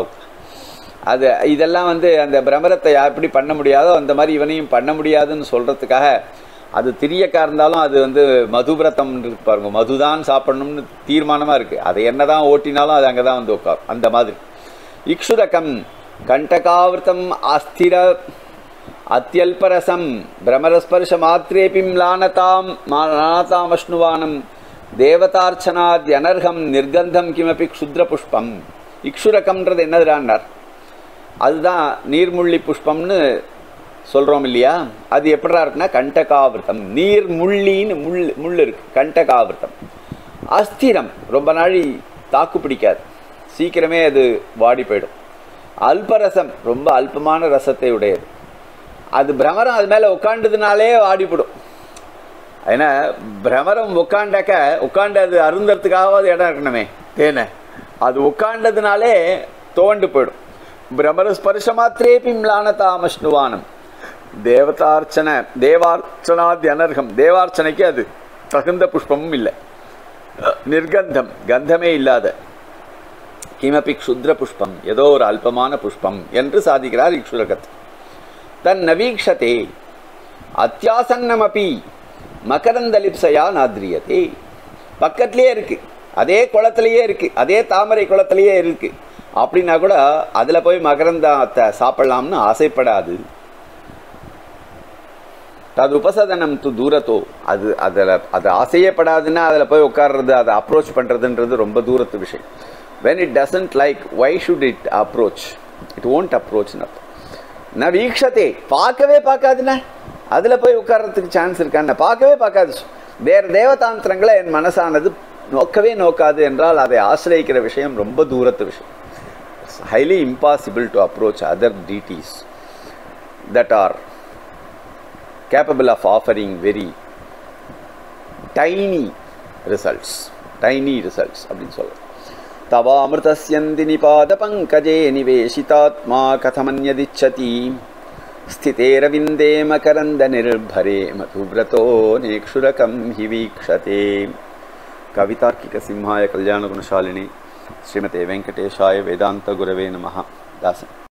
அது இதெல்லாம் வந்து அந்த பிரமரத்தை எப்படி பண்ண முடியாதோ அந்த மாதிரி இவனையும் பண்ண முடியாதுன்னு சொல்கிறதுக்காக அது திரியக்கா இருந்தாலும் அது வந்து மதுவிரதம் இருக்கு பாருங்க மதுதான் சாப்பிடணும்னு தீர்மானமாக இருக்குது அதை என்ன தான் ஓட்டினாலும் அது அங்கே தான் வந்து உட்காரும் அந்த மாதிரி இக்ஷுரகம் கண்டகாவிரதம் அஸ்திர அத்தியல்பரசம் பிரமரஸ்பர்ஷ மாத்திரேபி லானதாம் லானதாமஷ்ணுவானம் தேவதார்ச்சனாத்யனர்ஹம் நிர்கந்தம் கிமபி க்ஷுத்ர புஷ்பம் இக்ஷுரகம்ன்றது என்னதுடான்னார் அதுதான் நீர்முள்ளி புஷ்பம்னு சொல்கிறோம் இல்லையா அது எப்படா இருக்குன்னா கண்டகாவிரதம் நீர் முள்ளின்னு முள் முள் இருக்கு கண்டகாவிரதம் அஸ்திரம் ரொம்ப நாளி தாக்கு பிடிக்காது சீக்கிரமே அது வாடி போயிடும் அல்பரசம் ரொம்ப அல்பமான ரசத்தை உடையது அது பிரமரம் அது மேலே உட்காண்டதுனாலே வாடிப்படும் ஏன்னா பிரமரம் உட்காண்டாக்க உட்காந்து அது அருந்தறதுக்காகவாது இடம் இருக்கணுமே தேனை அது உட்காண்டதுனாலே துவண்டு போயிடும் பிரமர ஸ்பர்ஷ மாத்திரேபி மிளானதாமஷ்ணுவானம் தேவதார்ச்சனை தேவார்ச்சனாதி அனர்ஹம் தேவார்ச்சனைக்கு அது தகுந்த புஷ்பமும் இல்லை நிர்கந்தம் கந்தமே இல்லாத கிமபி க்ஷுத்ர புஷ்பம் ஏதோ ஒரு அல்பமான புஷ்பம் என்று சாதிக்கிறார் இக்ஷுரகத் தன் நவீக்ஷதே அத்தியாசன்னமபி மகரந்தலிப்சையா நாத்ரியதே பக்கத்திலேயே இருக்கு அதே குளத்திலேயே இருக்கு அதே தாமரை குளத்திலேயே இருக்கு அப்படின்னா கூட அதில் போய் மகரந்தத்தை சாப்பிடலாம்னு ஆசைப்படாது அது உபசதனம் து தூரத்தோ அது அதில் அது ஆசையப்படாதுன்னா அதில் போய் உட்கார்றது அதை அப்ரோச் பண்ணுறதுன்றது ரொம்ப தூரத்து விஷயம் when it doesn't like why should it approach it won't approach ந வீக்ஷதே பார்க்கவே பார்க்காதுண்ணே அதில் போய் உட்கார்றதுக்கு சான்ஸ் இருக்கான்னு பார்க்கவே பார்க்காது வேறு தேவதாந்திரங்களை என் மனசானது நோக்கவே நோக்காது என்றால் அதை ஆசிரியக்கிற விஷயம் ரொம்ப தூரத்து விஷயம் highly impossible to approach other deities that are capable of offering very tiny results tiny results அப்படின்னு சொல்ல தவாமிருதஸ்யந்தி நிபாத பங்கஜே நிவேசிதாத்மா கதமன்யதிச்சதி ஸ்திதேரவிந்தே மகரந்த நிர்பரே மதுவிரதோ நேக்ஷுரகம் ஹி வீக்ஷதே கவிதார்க்கிக சிம்ஹாய கல்யாணகுணசாலினி ஸ்ரீமதே வெங்கடேஷாய வேதாந்த குரவே நமः தாசன்